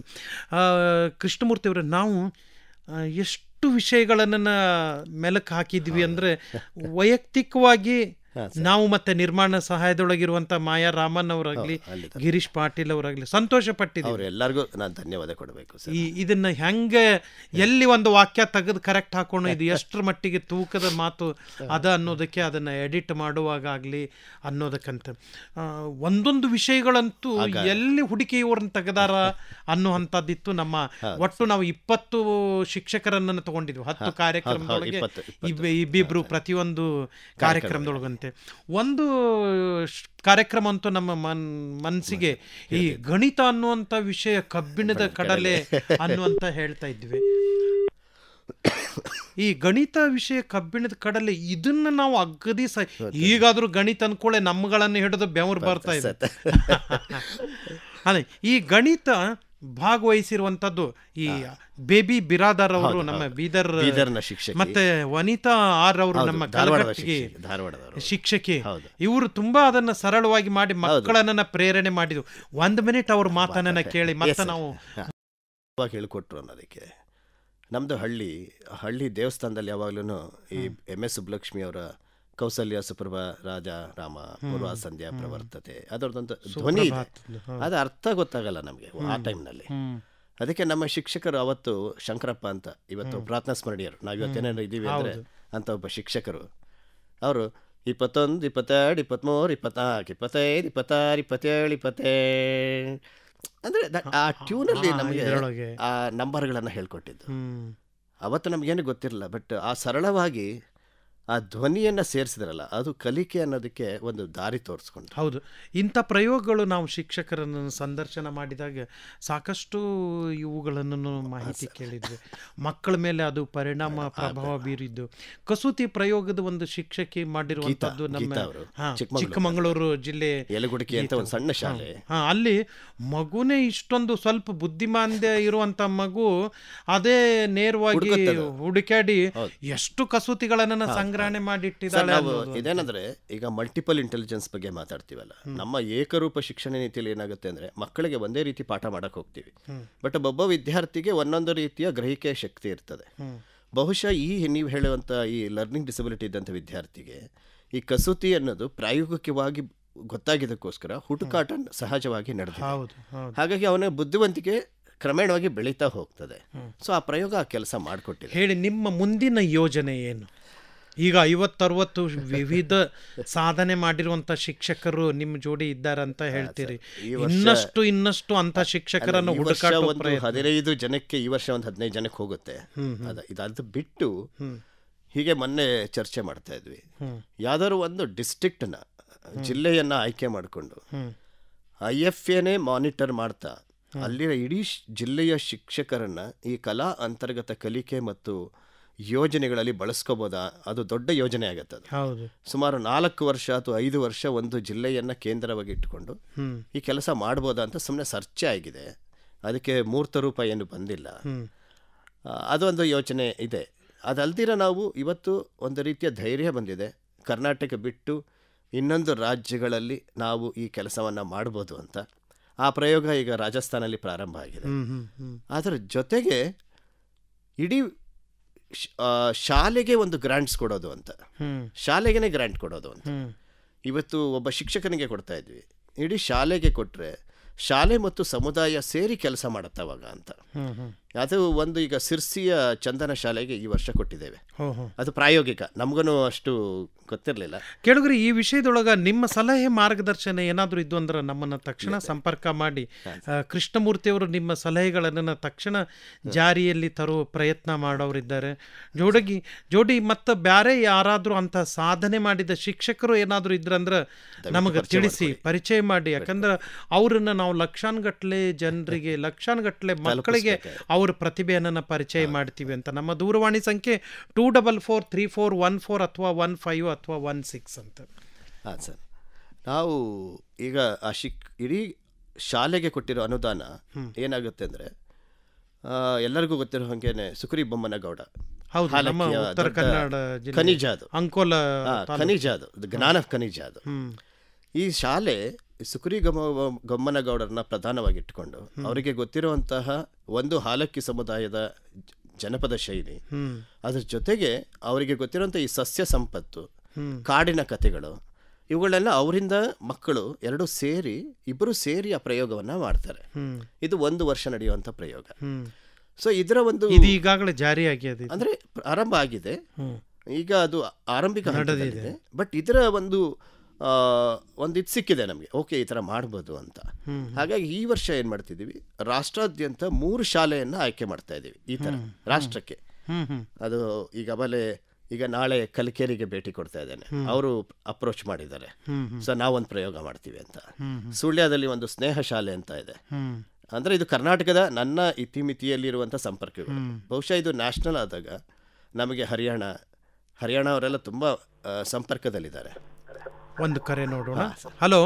Krishnamurthy ಅವರೇ ನಾವು ಆ, ಎಷ್ಟು ವಿಷಯಗಳನ್ನು ಮೆಲುಕು ಹಾಕಿದ್ವಿ ಅಂದರೆ ವೈಯಕ್ತಿಕವಾಗಿ ನಾವು ಮತ್ತೆ ನಿರ್ಮಾಣ ಸಹಾಯದೊಳಗಿರುವಂಥ ಮಾಯಾ ರಾಮನ್ ಅವರಾಗಲಿ ಅಲ್ಲಿದ್ದಾರೆ. ಗಿರೀಶ್ ಪಾಟೀಲ್ ಅವರಾಗಲಿ ಸಂತೋಷ ಪಟ್ಟಿದ್ದೀವಿ ಅವ್ರು ಎಲ್ಲರಿಗೂ ನಾನು ಧನ್ಯವಾದ ಕೊಡಬೇಕು ಸರ್ ಈ ಇದನ್ನ ಹೆಂಗೆ ಎಲ್ಲಿ ಒಂದು ವಾಕ್ಯ ತೆಗೆದು ಕರೆಕ್ಟ್ ಹಾಕೋಣ ಇದು ಎಷ್ಟರ ಮಟ್ಟಿಗೆ ತೂಕದ ಮಾತು ಅದ ಅನ್ನೋದಕ್ಕೆ ಅದನ್ನ ಎಡಿಟ್ ಮಾಡುವಾಗ ಆಗಲಿ ಅನ್ನೋದಕ್ಕಂತ ಆ, ಒಂದೊಂದು ವಿಷಯಗಳಂತೂ ಎಲ್ಲಿ ಹುಡುಕಿ ಇವ್ರನ್ನ ತೆಗೆದಾರ ಅನ್ನುವಂಥದ್ದಿತ್ತು ನಮ್ಮ ಒಟ್ಟು ನಾವು ಇಪ್ಪತ್ತು ಶಿಕ್ಷಕರನ್ನ ತಗೊಂಡಿದ್ವಿ ಹತ್ತು ಕಾರ್ಯಕ್ರಮದೊಳಗೆ ಇಪ್ಪತ್ತು, ಇಬ್ಬ- ಇಬ್ಬಿಬ್ರು ಪ್ರತಿಯೊಂದು ಕಾರ್ಯಕ್ರಮದೊಳಗಂತೆ ಒಂದು ಶ್- ಕಾರ್ಯಕ್ರಮ ಅಂತೂ ನಮ್ಮ ಮನ್ ಮನಸ್ಸಿಗೆ ಈ ಗಣಿತ ಅನ್ನುವಂಥ ವಿಷಯ ಕಬ್ಬಿಣದ ಕಡಲೆ ಅನ್ನುವಂತ ಹೇಳ್ತಾ ಇದ್ವಿ ಈ ಗಣಿತ ವಿಷಯ ಕಬ್ಬಿಣದ ಕಡಲೆ ಇದನ್ನ ನಾವು ಅಗದಿ ಸ ಈಗಾದ್ರೂ ಗಣಿತ ಅನ್ಕೊಳ್ಳೆ ನಮ್ಮಗಳನ್ನು ಹಿಡಿದು ಬೆವರು ಬರ್ತಾ ಇದೆ ಅದೇ ಈ ಗಣಿತ ಭಾಗವಹಿಸಿರುವಂತದ್ದು ಈ ಬೇಬಿ ಬಿರಾದಾರ್ ಅವರು ನಮ್ಮ ಬೀದರ್ ಬೀದರ್ನ ಶಿಕ್ಷಕಿ. ಮತ್ತೆ ವನಿತಾ ಆರ್ ಅವರು ನಮ್ಮ ಧಾರವಾಡದ ಕಲಘಟಗಿ ಶಿಕ್ಷಕಿ, ಧಾರವಾಡದವರು ಶಿಕ್ಷಕಿ ಹೌದು. ಇವರು ತುಂಬಾ ಅದನ್ನ ಸರಳವಾಗಿ ಮಾಡಿ ಮಕ್ಕಳನ್ನ ಪ್ರೇರಣೆ ಮಾಡಿದ್ರು ಒಂದ್ ಮಿನಿಟ್ ಅವ್ರ ಮಾತನ್ನ ಕೇಳಿ ಮತ್ತೆ ನಾವು ಯಾವಾಗ ಹೇಳ್ಕೊಟ್ರು ಅನ್ನೋದಕ್ಕೆ ನಮ್ಮದು ಹಳ್ಳಿ ಹಳ್ಳಿ ದೇವಸ್ಥಾನದಲ್ಲಿ ಯಾವಾಗ್ಲೂ ಈ ಎಮ್ ಎಸ್ ಸುಬ್ಬಲಕ್ಷ್ಮಿ ಅವರ ಕೌಸಲ್ಯ ಸುಪ್ರಭಾ ರಾಜ ರಾಮ ಪೂರ್ವ ಸಂಧ್ಯಾ ಪ್ರವರ್ತತೆ ಅದರದೊಂದು ಧ್ವನಿ ಇದೆ ಅದು ಅರ್ಥ ಗೊತ್ತಾಗಲ್ಲ ನಮಗೆ ಆ ಟೈಮ್ನಲ್ಲಿ ಹ್ಮ್ ಅದಕ್ಕೆ ನಮ್ಮ ಶಿಕ್ಷಕರು ಅವತ್ತು ಶಂಕರಪ್ಪ ಅಂತ ಇವತ್ತು ಪ್ರಾರ್ಥನಾ ಸ್ಮರಣೀಯರು ನಾವು ಇವತ್ತೇನೇನು ಇದ್ದೀವಿ ಅಂದರೆ ಅಂತ ಒಬ್ಬ ಶಿಕ್ಷಕರು ಅವರು ಇಪ್ಪತ್ತೊಂದು ಇಪ್ಪತ್ತೆರಡು ಇಪ್ಪತ್ತ್ಮೂರು ಇಪ್ಪತ್ನಾಲ್ಕು ಇಪ್ಪತ್ತೈದು ಇಪ್ಪತ್ತಾರು ಇಪ್ಪತ್ತೇಳು ಇಪ್ಪತ್ತೇಳು ಅಂದರೆ ಆ ಟ್ಯೂನಲ್ಲಿ ನಮಗೆ ಇದ್ರೊಳಗೆ. ಆ ನಂಬರ್ಗಳನ್ನು ಹೇಳ್ಕೊಟ್ಟಿದ್ದು ಹ್ಮ್ ಅವತ್ತು ನಮಗೇನು ಗೊತ್ತಿರಲಿಲ್ಲ ಬಟ್ ಆ ಸರಳವಾಗಿ ಆ ಧ್ವನಿಯನ್ನು ಸೇರಿಸಿದ್ರಲ್ಲ ಅದು ಕಲಿಕೆ ಅನ್ನೋದಕ್ಕೆ ಒಂದು ದಾರಿ ತೋರಿಸ್ಕೊಂಡು ಹೌದು ಇಂಥ ಪ್ರಯೋಗಗಳು ನಾವು ಶಿಕ್ಷಕರನ್ನು ಸಂದರ್ಶನ ಮಾಡಿದಾಗ ಸಾಕಷ್ಟು ಇವುಗಳನ್ನು ಮಾಹಿತಿ ಕೇಳಿದ್ವಿ ಮಕ್ಕಳ ಮೇಲೆ ಅದು ಪರಿಣಾಮ ಪ್ರಭಾವ ಬೀರಿದ್ದು ಕಸೂತಿ ಪ್ರಯೋಗದ ಒಂದು ಶಿಕ್ಷಕಿ ಮಾಡಿರುವಂತದ್ದು ಗೀತಾ ನಮ್ಮ ಅವರು, ಹಾ, ಚಿಕ್ಕಮಗಳೂರು. ಚಿಕ್ಕಮಗಳೂರು ಜಿಲ್ಲೆ ಯಲಗುಡಿಕೆ ಅಂತ ಒಂದು ಸಣ್ಣ ಶಾಲೆ ಹಾ ಅಲ್ಲಿ ಮಗುನೇ ಇಷ್ಟೊಂದು ಸ್ವಲ್ಪ ಬುದ್ಧಿಮಾಂದ್ಯ ಇರುವಂತ ಮಗು ಅದೇ ನೇರವಾಗಿ ಹುಡುಕುತ್ತದೆ. ಹುಡುಕಾಡಿ ಎಷ್ಟು ಕಸೂತಿಗಳನ್ನ ಸಂಗ್ರಹಣೆ ಸರ್, ಮಾಡಿಟ್ಟಿದ್ದಾಳೆ ನಾವು ಅನ್ನೋದು. ಇದೇನಂದ್ರೆ ಈಗ ಮಲ್ಟಿಪಲ್ ಇಂಟೆಲಿಜೆನ್ಸ್ ಬಗ್ಗೆ ಮಾತಾಡ್ತೀವಲ್ಲ ನಮ್ಮ ಏಕರೂಪ ಶಿಕ್ಷಣ ನೀತಿಯಲ್ಲಿ ಏನಾಗುತ್ತೆ ಅಂದ್ರೆ ಮಕ್ಕಳಿಗೆ ಒಂದೇ ರೀತಿ ಪಾಠ ಮಾಡಕ್ ಹೋಗ್ತೀವಿ ಬಟ್ ಒಬ್ಬ ವಿದ್ಯಾರ್ಥಿಗೆ ಒಂದೊಂದು ರೀತಿಯ ಗ್ರಹಿಕೆ ಶಕ್ತಿ ಇರ್ತದೆ ಬಹುಶಃ ಈ ನೀವು ಹೇಳುವಂಥ ಈ ಲರ್ನಿಂಗ್ ಡಿಸಬಿಲಿಟಿ ಇದ್ದಂಥ ವಿದ್ಯಾರ್ಥಿಗೆ ಈ ಕಸೂತಿ ಅನ್ನೋದು ಪ್ರಾಯೋಗಿಕವಾಗಿ ಗೊತ್ತಾಗಿದ್ದಕ್ಕೋಸ್ಕರ ಹುಡುಕಾಟ ಸಹಜವಾಗಿ ನಡೆದಿದೆ ಹೌದು ಹೌದು ಹಾಗಾಗಿ ಅವನ ಬುದ್ಧಿವಂತಿಕೆ ಕ್ರಮೇಣವಾಗಿ ಬೆಳೀತಾ ಹೋಗ್ತದೆ ಸೊ ಆ ಪ್ರಯೋಗ ಆ ಕೆಲಸ ಮಾಡಿಕೊಟ್ಟಿದೆ ಹೇಳಿ ನಿಮ್ಮ ಮುಂದಿನ ಯೋಜನೆ ಏನು ಈಗ ಐವತ್ತರವತ್ತು ವಿವಿಧ ಸಾಧನೆ ಮಾಡಿರುವಂತ ಶಿಕ್ಷಕರು ನಿಮ್ಮ ಜೋಡಿ ಇದ್ದಾರಂತ ಹೇಳ್ತೀರಿ ಈ ವರ್ಷ- ಇನ್ನಷ್ಟು ಇನ್ನಷ್ಟು ಅಂತ ಶಿಕ್ಷಕರನ್ನು ಈ ವರ್ಷ ಹುಡುಕಾಟೋ ಒಂದು ಪ್ರಯತ್ನ ಹದಿನೈದು ಜನಕ್ಕೆ ಈ ವರ್ಷ ಒಂದು ಹದಿನೈದು ಜನಕ್ಕೆ ಹೋಗುತ್ತೆ ಅದ ಇದದು ಬಿಟ್ಟು ಹ್ಮ್. ಹೀಗೆ ಮೊನ್ನೆ ಚರ್ಚೆ ಮಾಡ್ತಾ ಇದ್ವಿ ಹ್ಮ್. ಯಾವ್ದಾದ್ರು ಒಂದು ಡಿಸ್ಟ್ರಿಕ್ಟ್ನ ಜಿಲ್ಲೆಯನ್ನ ಆಯ್ಕೆ ಮಾಡಿಕೊಂಡು ಹ್ಮ್ ಐ ಎಫ್ ಎನೇ ಮಾನಿಟರ್ ಮಾಡ್ತಾ ಅಲ್ಲಿನ ಇಡೀ ಶ್- ಜಿಲ್ಲೆಯ ಶಿಕ್ಷಕರನ್ನ ಈ ಕಲಾ ಅಂತರ್ಗತ ಕಲಿಕೆ ಮತ್ತು ಯೋಜನೆಗಳಲ್ಲಿ ಬಳಸ್ಕೋಬೋದಾ ಅದು ದೊಡ್ಡ ಯೋಜನೆ ಆಗತ್ತೆ ಅದು ಹೌದು ಸುಮಾರು ನಾಲ್ಕು ವರ್ಷ ಅಥವಾ ಐದು ವರ್ಷ ಒಂದು ಜಿಲ್ಲೆಯನ್ನ ಕೇಂದ್ರವಾಗಿ ಇಟ್ಟುಕೊಂಡು ಹ್ಮ್ ಈ ಕೆಲಸ ಮಾಡ್ಬೋದಾ ಅಂತ ಸುಮ್ಮನೆ ಚರ್ಚೆ ಆಗಿದೆ ಅದಕ್ಕೆ ಮೂರ್ತ ರೂಪ ಏನು ಬಂದಿಲ್ಲ ಹ್ಮ್ ಆ, ಅದೊಂದು ಯೋಚನೆ ಇದೆ ಅದಲ್ದಿರ ನಾವು ಇವತ್ತು ಒಂದು ರೀತಿಯ ಧೈರ್ಯ ಬಂದಿದೆ ಕರ್ನಾಟಕ ಬಿಟ್ಟು ಇನ್ನೊಂದು ರಾಜ್ಯಗಳಲ್ಲಿ ನಾವು ಈ ಕೆಲಸವನ್ನು ಮಾಡ್ಬೋದು ಅಂತ ಆ ಪ್ರಯೋಗ ಈಗ ರಾಜಸ್ಥಾನಲ್ಲಿ ಪ್ರಾರಂಭ ಆಗಿದೆ ಹ್ಮ್ ಹ್ಮ್ ಹ್ಮ್ ಅದರ ಜೊತೆಗೆ ಇಡೀ ಶ್- ಆ, ಶಾಲೆಗೆ ಒಂದು ಗ್ರಾಂಟ್ಸ್ ಕೊಡೋದು ಅಂತ ಹ್ಮ್ ಶಾಲೆಗೇ ಗ್ರಾಂಟ್ ಕೊಡೋದು ಅಂತ ಹ್ಮ್ ಇವತ್ತು ಒಬ್ಬ ಶಿಕ್ಷಕನಿಗೆ ಕೊಡ್ತಾ ಇದ್ವಿ ಇಡೀ ಶಾಲೆಗೆ ಕೊಟ್ಟರೆ ಶಾಲೆ ಮತ್ತು ಸಮುದಾಯ ಸೇರಿ ಕೆಲಸ ಮಾಡುತ್ತವಾಗ ಅಂತ ಹ್ಮ್ ಹ್ಮ್ ಅದು ಒಂದು ಈಗ ಸಿರ್ಸಿಯ ಚಂದನ ಶಾಲೆಗೆ ಈ ವರ್ಷ ಕೊಟ್ಟಿದ್ದೇವೆ ಹೋ ಹೋ ಅದು ಪ್ರಾಯೋಗಿಕ ನಮಗೂ ಅಷ್ಟು ಗೊತ್ತಿರಲಿಲ್ಲ ಕೇಳಿದ್ರಿ ಈ ವಿಷಯದೊಳಗ ನಿಮ್ಮ ಸಲಹೆ ಮಾರ್ಗದರ್ಶನ ಏನಾದರೂ ಇದ್ದು ಅಂದ್ರೆ ನಮ್ಮನ್ನ ತಕ್ಷಣ ಸಂಪರ್ಕ ಮಾಡಿ ಆ, ಕೃಷ್ಣಮೂರ್ತಿಯವರು ನಿಮ್ಮ ಸಲಹೆಗಳನ್ನು ತಕ್ಷಣ ಜಾರಿಯಲ್ಲಿ ತರುವ ಪ್ರಯತ್ನ ಮಾಡೋರಿದ್ದಾರೆ ಜೋಡಗಿ ಜೋಡಿ ಮತ್ತು ಬ್ಯಾರೆ ಯಾರಾದರೂ ಅಂತ ಸಾಧನೆ ಮಾಡಿದ ಶಿಕ್ಷಕರು ಏನಾದರೂ ಇದ್ರಂದ್ರೆ ನಮಗೆ ತಿಳಿಸಿ ಪರಿಚಯ ಮಾಡಿ ಯಾಕಂದ್ರೆ ಅವ್ರನ್ನ ನಾವು ಲಕ್ಷಾನ್ಗಟ್ಲೆ ಜನರಿಗೆ ಲಕ್ಷಾನ್ಗಟ್ಲೆ ಮಕ್ಕಳಿಗೆ ಅವ್ರ ಪ್ರತಿಭೆಯನ್ನು ಪರಿಚಯ ಮಾಡ್ತೀವಿ ಅಂತ ನಮ್ಮ ದೂರವಾಣಿ ಸಂಖ್ಯೆ two double four three four one four ಅಥವಾ ಒನ್ ಫೈವ್ ಅಥವಾ ಒನ್ ಸಿಕ್ಸ್ ಅಂತ ಹಾಂ ಸರ್ ನಾವು ಈಗ ಆ ಶಿಕ್ ಇಡೀ ಶಾಲೆಗೆ ಕೊಟ್ಟಿರೋ ಅನುದಾನ ಏನಾಗುತ್ತೆ ಅಂದರೆ ಎಲ್ಲರಿಗೂ ಗೊತ್ತಿರೋ ಹಾಗೇನೆ ಸುಕರಿ ಬೊಮ್ಮನಗೌಡ ಹೌದು ನಮ್ಮ ಹಾಲಕ್ಕಿಯ ಉತ್ತರ ದೊಡ್ಡ ಕನ್ನಡ ಜಿಲ್ಲೆ ಖನಿಜ ಅದು ಅಂಕೋಲ ಹಾ, ಖನಿಜ ಅದು ಅದು ಜ್ಞಾನ ಖನಿಜ ಅದು ಹ್ಮ್ ಈ ಶಾಲೆ ಸುಕರಿ ಗಮ ಗಮ್ಮನಗೌಡರನ್ನ ಪ್ರಧಾನವಾಗಿ ಇಟ್ಟುಕೊಂಡು ಅವರಿಗೆ ಗೊತ್ತಿರುವಂತಹ ಒಂದು ಹಾಲಕ್ಕಿ ಸಮುದಾಯದ ಜ- ಜನಪದ ಶೈಲಿ ಹ್ಮ್ ಅದ್ರ ಜೊತೆಗೆ ಅವರಿಗೆ ಗೊತ್ತಿರುವಂಥ ಈ ಸಸ್ಯ ಸಂಪತ್ತು ಹ್ಮ್ ಕಾಡಿನ ಕಥೆಗಳು ಇವುಗಳೆಲ್ಲ ಅವರಿಂದ ಮಕ್ಕಳು ಎರಡು ಸೇರಿ ಇಬ್ಬರು ಸೇರಿ ಆ ಪ್ರಯೋಗವನ್ನ ಮಾಡ್ತಾರೆ ಹ್ಮ್ ಇದು ಒಂದು ವರ್ಷ ನಡೆಯುವಂಥ ಪ್ರಯೋಗ ಹ್ಮ್ ಸೊ ಇದರ ಒಂದು ಇದು ಈಗಾಗಲೇ ಜಾರಿ ಆಗಿದೆ ಇದು. ಅಂದ್ರೆ ಪ್ರಾರಂಭ ಆಗಿದೆ ಹ್ಮ್ ಈಗ ಅದು ಆರಂಭಿಕ ಹಂತದಲ್ಲಿದೆ ಬಟ್ ಇದರ ಒಂದು ಆ, ಒಂದು ಇದು ಸಿಕ್ಕಿದೆ ನಮಗೆ ಓಕೆ ಈ ಥರ ಮಾಡ್ಬೋದು ಅಂತ ಹ್ಮ್. ಹಾಗಾಗಿ ಈ ವರ್ಷ ಏನು ಮಾಡ್ತಿದ್ದೀವಿ ರಾಷ್ಟ್ರಾದ್ಯಂತ ಮೂರು ಶಾಲೆಯನ್ನು ಆಯ್ಕೆ ಮಾಡ್ತಾ ಇದ್ದೀವಿ ಈ ಥರ ರಾಷ್ಟ್ರಕ್ಕೆ ಹ್ಮ್ ಹ್ಮ್ ಅದು ಈಗ ಆಮೇಲೆ ಈಗ ನಾಳೆ ಕಲ್ಕೇರಿಗೆ ಭೇಟಿ ಕೊಡ್ತಾ ಇದ್ದೇನೆ ಅವರು ಅಪ್ರೋಚ್ ಮಾಡಿದ್ದಾರೆ ಹ್ಮ್ ಹ್ಮ್ ಸೊ ನಾವೊಂದು ಪ್ರಯೋಗ ಮಾಡ್ತೀವಿ ಅಂತ ಹ್ಮ್ ಸುಳ್ಯದಲ್ಲಿ ಒಂದು ಸ್ನೇಹ ಶಾಲೆ ಅಂತ ಇದೆ ಹ್ಮ್ ಅಂದರೆ ಇದು ಕರ್ನಾಟಕದ ನನ್ನ ಇತಿಮಿತಿಯಲ್ಲಿರುವಂಥ ಸಂಪರ್ಕಗಳು ಬಹುಶಃ ಇದು ನ್ಯಾಷನಲ್ ಆದಾಗ ನಮಗೆ ಹರಿಯಾಣ ಹರಿಯಾಣ ಅವರೆಲ್ಲ ತುಂಬ ಆ, ಸಂಪರ್ಕದಲ್ಲಿದ್ದಾರೆ ಒಂದು ಕರೆ ನೋಡೋಣ ಹಲೋ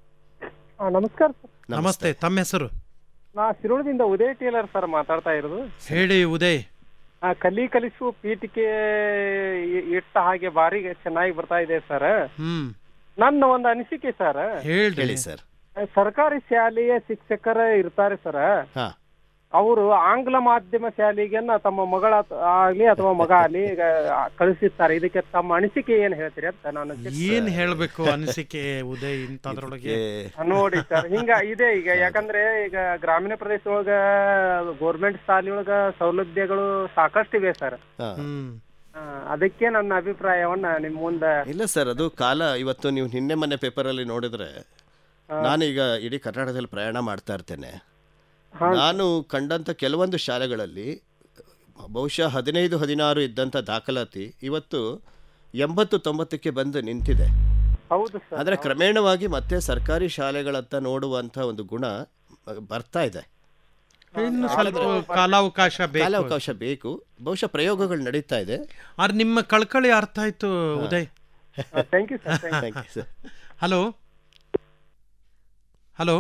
ಆ, ನಮಸ್ಕಾರ ಸರ್ ನಮಸ್ತೆ ತಮ್ಮ ಹೆಸರು ನಾ ಶಿರೋಳದಿಂದ ಉದಯ್ ಟೇಲರ್ ಸರ್ ಮಾತಾಡ್ತಾ ಇರೋದು ಹೇಳಿ ಉದಯ್ ಆ, ಕಲಿ ಕಲಿಸುವ ಪೀಠಿಕೆ ಇ- ಇಟ್ಟ ಹಾಗೆ ಬಾರಿ ಚೆನ್ನಾಗಿ ಬರ್ತಾ ಇದೆ ಸರ್ ಹ್ಮ್ ನನ್ನ ಒಂದು ಅನಿಸಿಕೆ ಸರ್ ಹೇಳ್ರಿ ಹೇಳಿ ಸರ್ ಸರ್ಕಾರಿ ಶಾಲೆಯ ಶಿಕ್ಷಕರ ಇರ್ತಾರೆ ಸರ್ ಹಾಂ ಅವರು ಆಂಗ್ಲ ಮಾಧ್ಯಮ ಶಾಲೆಗೆನ್ನ ತಮ್ಮ ಮಗಳ ಆಗ್ಲಿ ಅಥವಾ ಮಗ ಆಗ್ಲಿ ಈಗ ಕಳಿಸಿರ್ತಾರೆ ಇದಕ್ಕೆ ತಮ್ಮ ಅನಿಸಿಕೆ ಏನ್ ಹೇಳ್ತೀರಿ ಅಂತ ನಾನು ಏನ್ ಹೇಳ್ಬೇಕು ಅನಿಸಿಕೆ ಉದಯ್ ಇಂಥದ್ರೊಳಗೆ ನೋಡಿ ಸರ್ ಹಿಂಗ ಇದೆ ಈಗ ಯಾಕಂದ್ರೆ ಈಗ ಗ್ರಾಮೀಣ ಪ್ರದೇಶ ಒಳಗ ಗೋರ್ಮೆಂಟ್ ಶಾಲೆಯೊಳಗ ಸೌಲಭ್ಯಗಳು ಸಾಕಷ್ಟು ಇವೆ ಸರ್ ಹಾಂ ಹ್ಮ್ ಆ, ಅದಕ್ಕೆ ನನ್ನ ಅಭಿಪ್ರಾಯವನ್ನ ನಿಮ್ ಮುಂದ ಇಲ್ಲ ಸರ್ ಅದು ಕಾಲ ಇವತ್ತು ನೀವು ನಿನ್ನೆ ಮೊನ್ನೆ ಪೇಪರಲ್ಲಿ ನೋಡಿದ್ರೆ ನಾನೀಗ ಇಡೀ ಕರ್ನಾಟಕದಲ್ಲಿ ಪ್ರಯಾಣ ಮಾಡ್ತಾ ಇರ್ತೇನೆ ನಾನು ಕಂಡಂಥ ಕೆಲವೊಂದು ಶಾಲೆಗಳಲ್ಲಿ ಬಹುಶಃ ಹದಿನೈದು ಹದಿನಾರು ಇದ್ದಂಥ ದಾಖಲಾತಿ ಇವತ್ತು ಎಂಬತ್ತು ತೊಂಬತ್ತಕ್ಕೆ ಬಂದು ನಿಂತಿದೆ ಹೌದು ಸರ್ ಆದರೆ ಕ್ರಮೇಣವಾಗಿ ಮತ್ತೆ ಸರ್ಕಾರಿ ಶಾಲೆಗಳತ್ತ ನೋಡುವಂಥ ಒಂದು ಗುಣ ಅ, ಬರ್ತಾ ಇದೆ ಇನ್ನು ಸ್ವಲ್ಪ ಕಾಲಾವಕಾಶ ಬೇಕು ಕಾಲಾವಕಾಶ ಬೇಕು ಬಹುಶಃ ಪ್ರಯೋಗಗಳು ನಡೀತಾ ಇದೆ ಆದ್ರೆ ನಿಮ್ಮ ಕಳ್ಕಳಿ ಅರ್ಥ ಆಯ್ತು Uday thank you sir thank you sir hello hello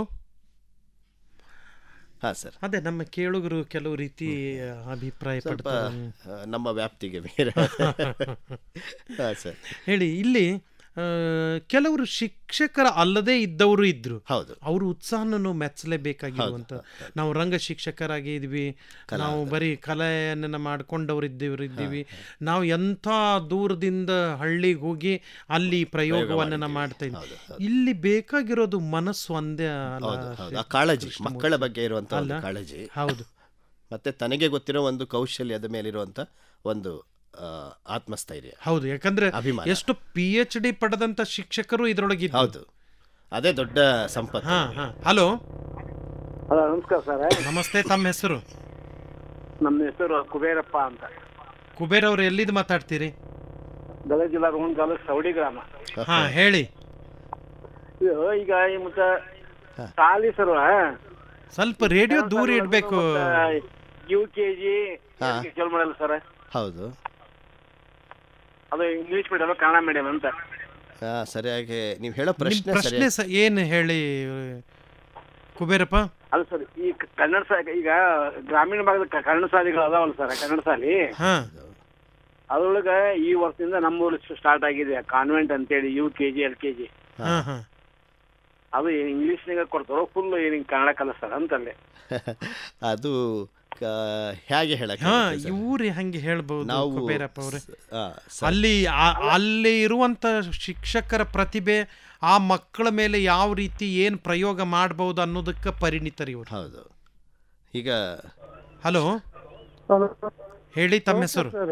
ಹಾಂ ಸರ್ ಅದೇ ನಮ್ಮ ಕೇಳುಗರು ಕೆಲವು ರೀತಿ ಅಭಿಪ್ರಾಯ ಸ್ವಲ್ಪ ಪಡ್ತಾರೆ ಆ, ನಮ್ಮ ವ್ಯಾಪ್ತಿಗೆ ಬೇರೆ ಹಾಂ ಸರ್ ಹೇಳಿ ಇಲ್ಲಿ ಆ, ಕೆಲವರು ಶಿಕ್ಷಕರ ಅಲ್ಲದೆ ಇದ್ದವರು ಇದ್ರು ಹೌದು ಅವ್ರ ಉತ್ಸಾಹನೂ ಮೆಚ್ಚಲೇಬೇಕಾಗಿರುವಂತ ನಾವು ರಂಗ ಶಿಕ್ಷಕರಾಗಿದ್ವಿ ನಾವು ಬರೀ ಕಲೆಯನ್ನ ಮಾಡ್ಕೊಂಡವ್ರು ಇದ್ದೀವ್ರು ಇದ್ದೀವಿ ನಾವು ಎಂಥ ದೂರದಿಂದ ಹಳ್ಳಿಗೆ ಹೋಗಿ ಅಲ್ಲಿ ಪ್ರಯೋಗವನ್ನ ಮಾಡ್ತಾ ಇದ್ವಿ ಇಲ್ಲಿ ಬೇಕಾಗಿರೋದು ಮನಸ್ಸು ಒಂದೇ ಅಲ್ಲ ಹೌದು ಆ ಕಾಳಜಿ ಮಕ್ಕಳ ಬಗ್ಗೆ ಇರುವಂಥ ಒಂದು ಕಾಳಜಿ ಹೌದು ಮತ್ತೆ ತನಗೆ ಗೊತ್ತಿರೋ ಒಂದು ಕೌಶಲ್ಯದ ಮೇಲಿರುವಂಥ ಒಂದು ಆ, ಆತ್ಮಸ್ಥೈರ್ಯ ಹೌದು ಯಾಕಂದ್ರೆ ಅಭಿಮಾನ. ಎಷ್ಟು ಪಿ ಎಚ್ ಡಿ ಪಡೆದಂತ ಶಿಕ್ಷಕರು ಇದರೊಳಗೆ ಹೌದು ಅದೇ ದೊಡ್ಡ ಸಂಪತ್ತು ಹಾ ಹಾ ಹಲೋ ಹಲೋ ನಮಸ್ಕಾರ ಸರ್ ನಮಸ್ತೆ ತಮ್ಮ ಹೆಸರು ನಮ್ಮ ಹೆಸರು ಕುಬೇರಪ್ಪ ಅಂತ ಕುಬೇರ್ ಅವ್ರು ಎಲ್ಲಿದ್ದು ಮಾತಾಡ್ತೀರಿ ಗದಗ ಜಿಲ್ಲಾ ರೋಹನ್ ತಾಲೂಕ್ ಸವಡಿ ಗ್ರಾಮ ಹಾ ಹೇಳಿ ಇದು ಈಗ ಈ ಮತ್ತೆ ಶಾಲಿ ಸರ್ ಸ್ವಲ್ಪ ರೇಡಿಯೋ ದೂರ ಇಡ್ಬೇಕು ಯು ಕೆ ಜಿ ಹಾ. ಚಲ್ ಮಾಡಲ್ಲ ಸರ್ ಹೌದು ಅದು ಇಂಗ್ಲಿಷ್ ಮೀಡಿಯಂ ಕನ್ನಡ ಮೀಡಿಯಂ ಅಂತ ಹಾ ಸರಿಯಾಗಿ ನೀವು ಹೇಳೋ ನಿಮ್ ಪ್ರಶ್ನೆ ಪ್ರಶ್ನೆ ಸರಿ ಸ ಏನು ಹೇಳಿ ಕುಬೇರಪ್ಪ ಅದು ಸರ್ ಈ ಕ- ಕನ್ನಡ ಶಾ ಈಗ ಗ್ರಾಮೀಣ ಭಾಗದ ಕ- ಕನ್ನಡ ಶಾಲೆಗಳು ಅದಾವಲ್ಲ ಸರ್ ಕನ್ನಡ ಶಾಲೆ ಹಾ ಅದ್ರೊಳಗ ಈ ವರ್ಷದಿಂದ ನಮ್ಮೂರು ಸ್ಟಾರ್ಟ್ ಆಗಿದೆ ಕಾನ್ವೆಂಟ್ ಅಂತೇಳಿ U K G L K G ಹಾ ಹಾ ಅದು ಇಂಗ್ಲಿಷ್ನಾಗ ಕೊಡ್ತಾರೋ ಫುಲ್ ಏನ್ ಕನ್ನಡ ಕಲಿಸ್ತಾರ ಅಂತಲ್ಲಿ ಅದು ಕ- ಹೇಗೆ ಹೇಳಕ್ಕೆ ಹಾ ಆಗುತ್ತೆ ಸರ್? ಇವ್ರಿ ಹಂಗೆ ಹೇಳ್ಬಹುದು ನಾವು ಕುಬೇರಪ್ಪ ಅವ್ರೆ ಸ- ಆ, ಸ- ಅಲ್ಲಿ ಆ- ಅಲ್ಲಿ ಇರುವಂತ ಶಿಕ್ಷಕರ ಪ್ರತಿಭೆ ಆ ಮಕ್ಕಳ ಮೇಲೆ ಯಾವ ರೀತಿ ಏನು ಪ್ರಯೋಗ ಮಾಡಬಹುದು ಅನ್ನೋದಕ್ಕೆ ಪರಿಣಿತರಿ ಇವರು ಹೌದು ಈಗ ಹಲೋ ಹೇಳಿ ತಮ್ಮ ಹೆಸರು ಸರ್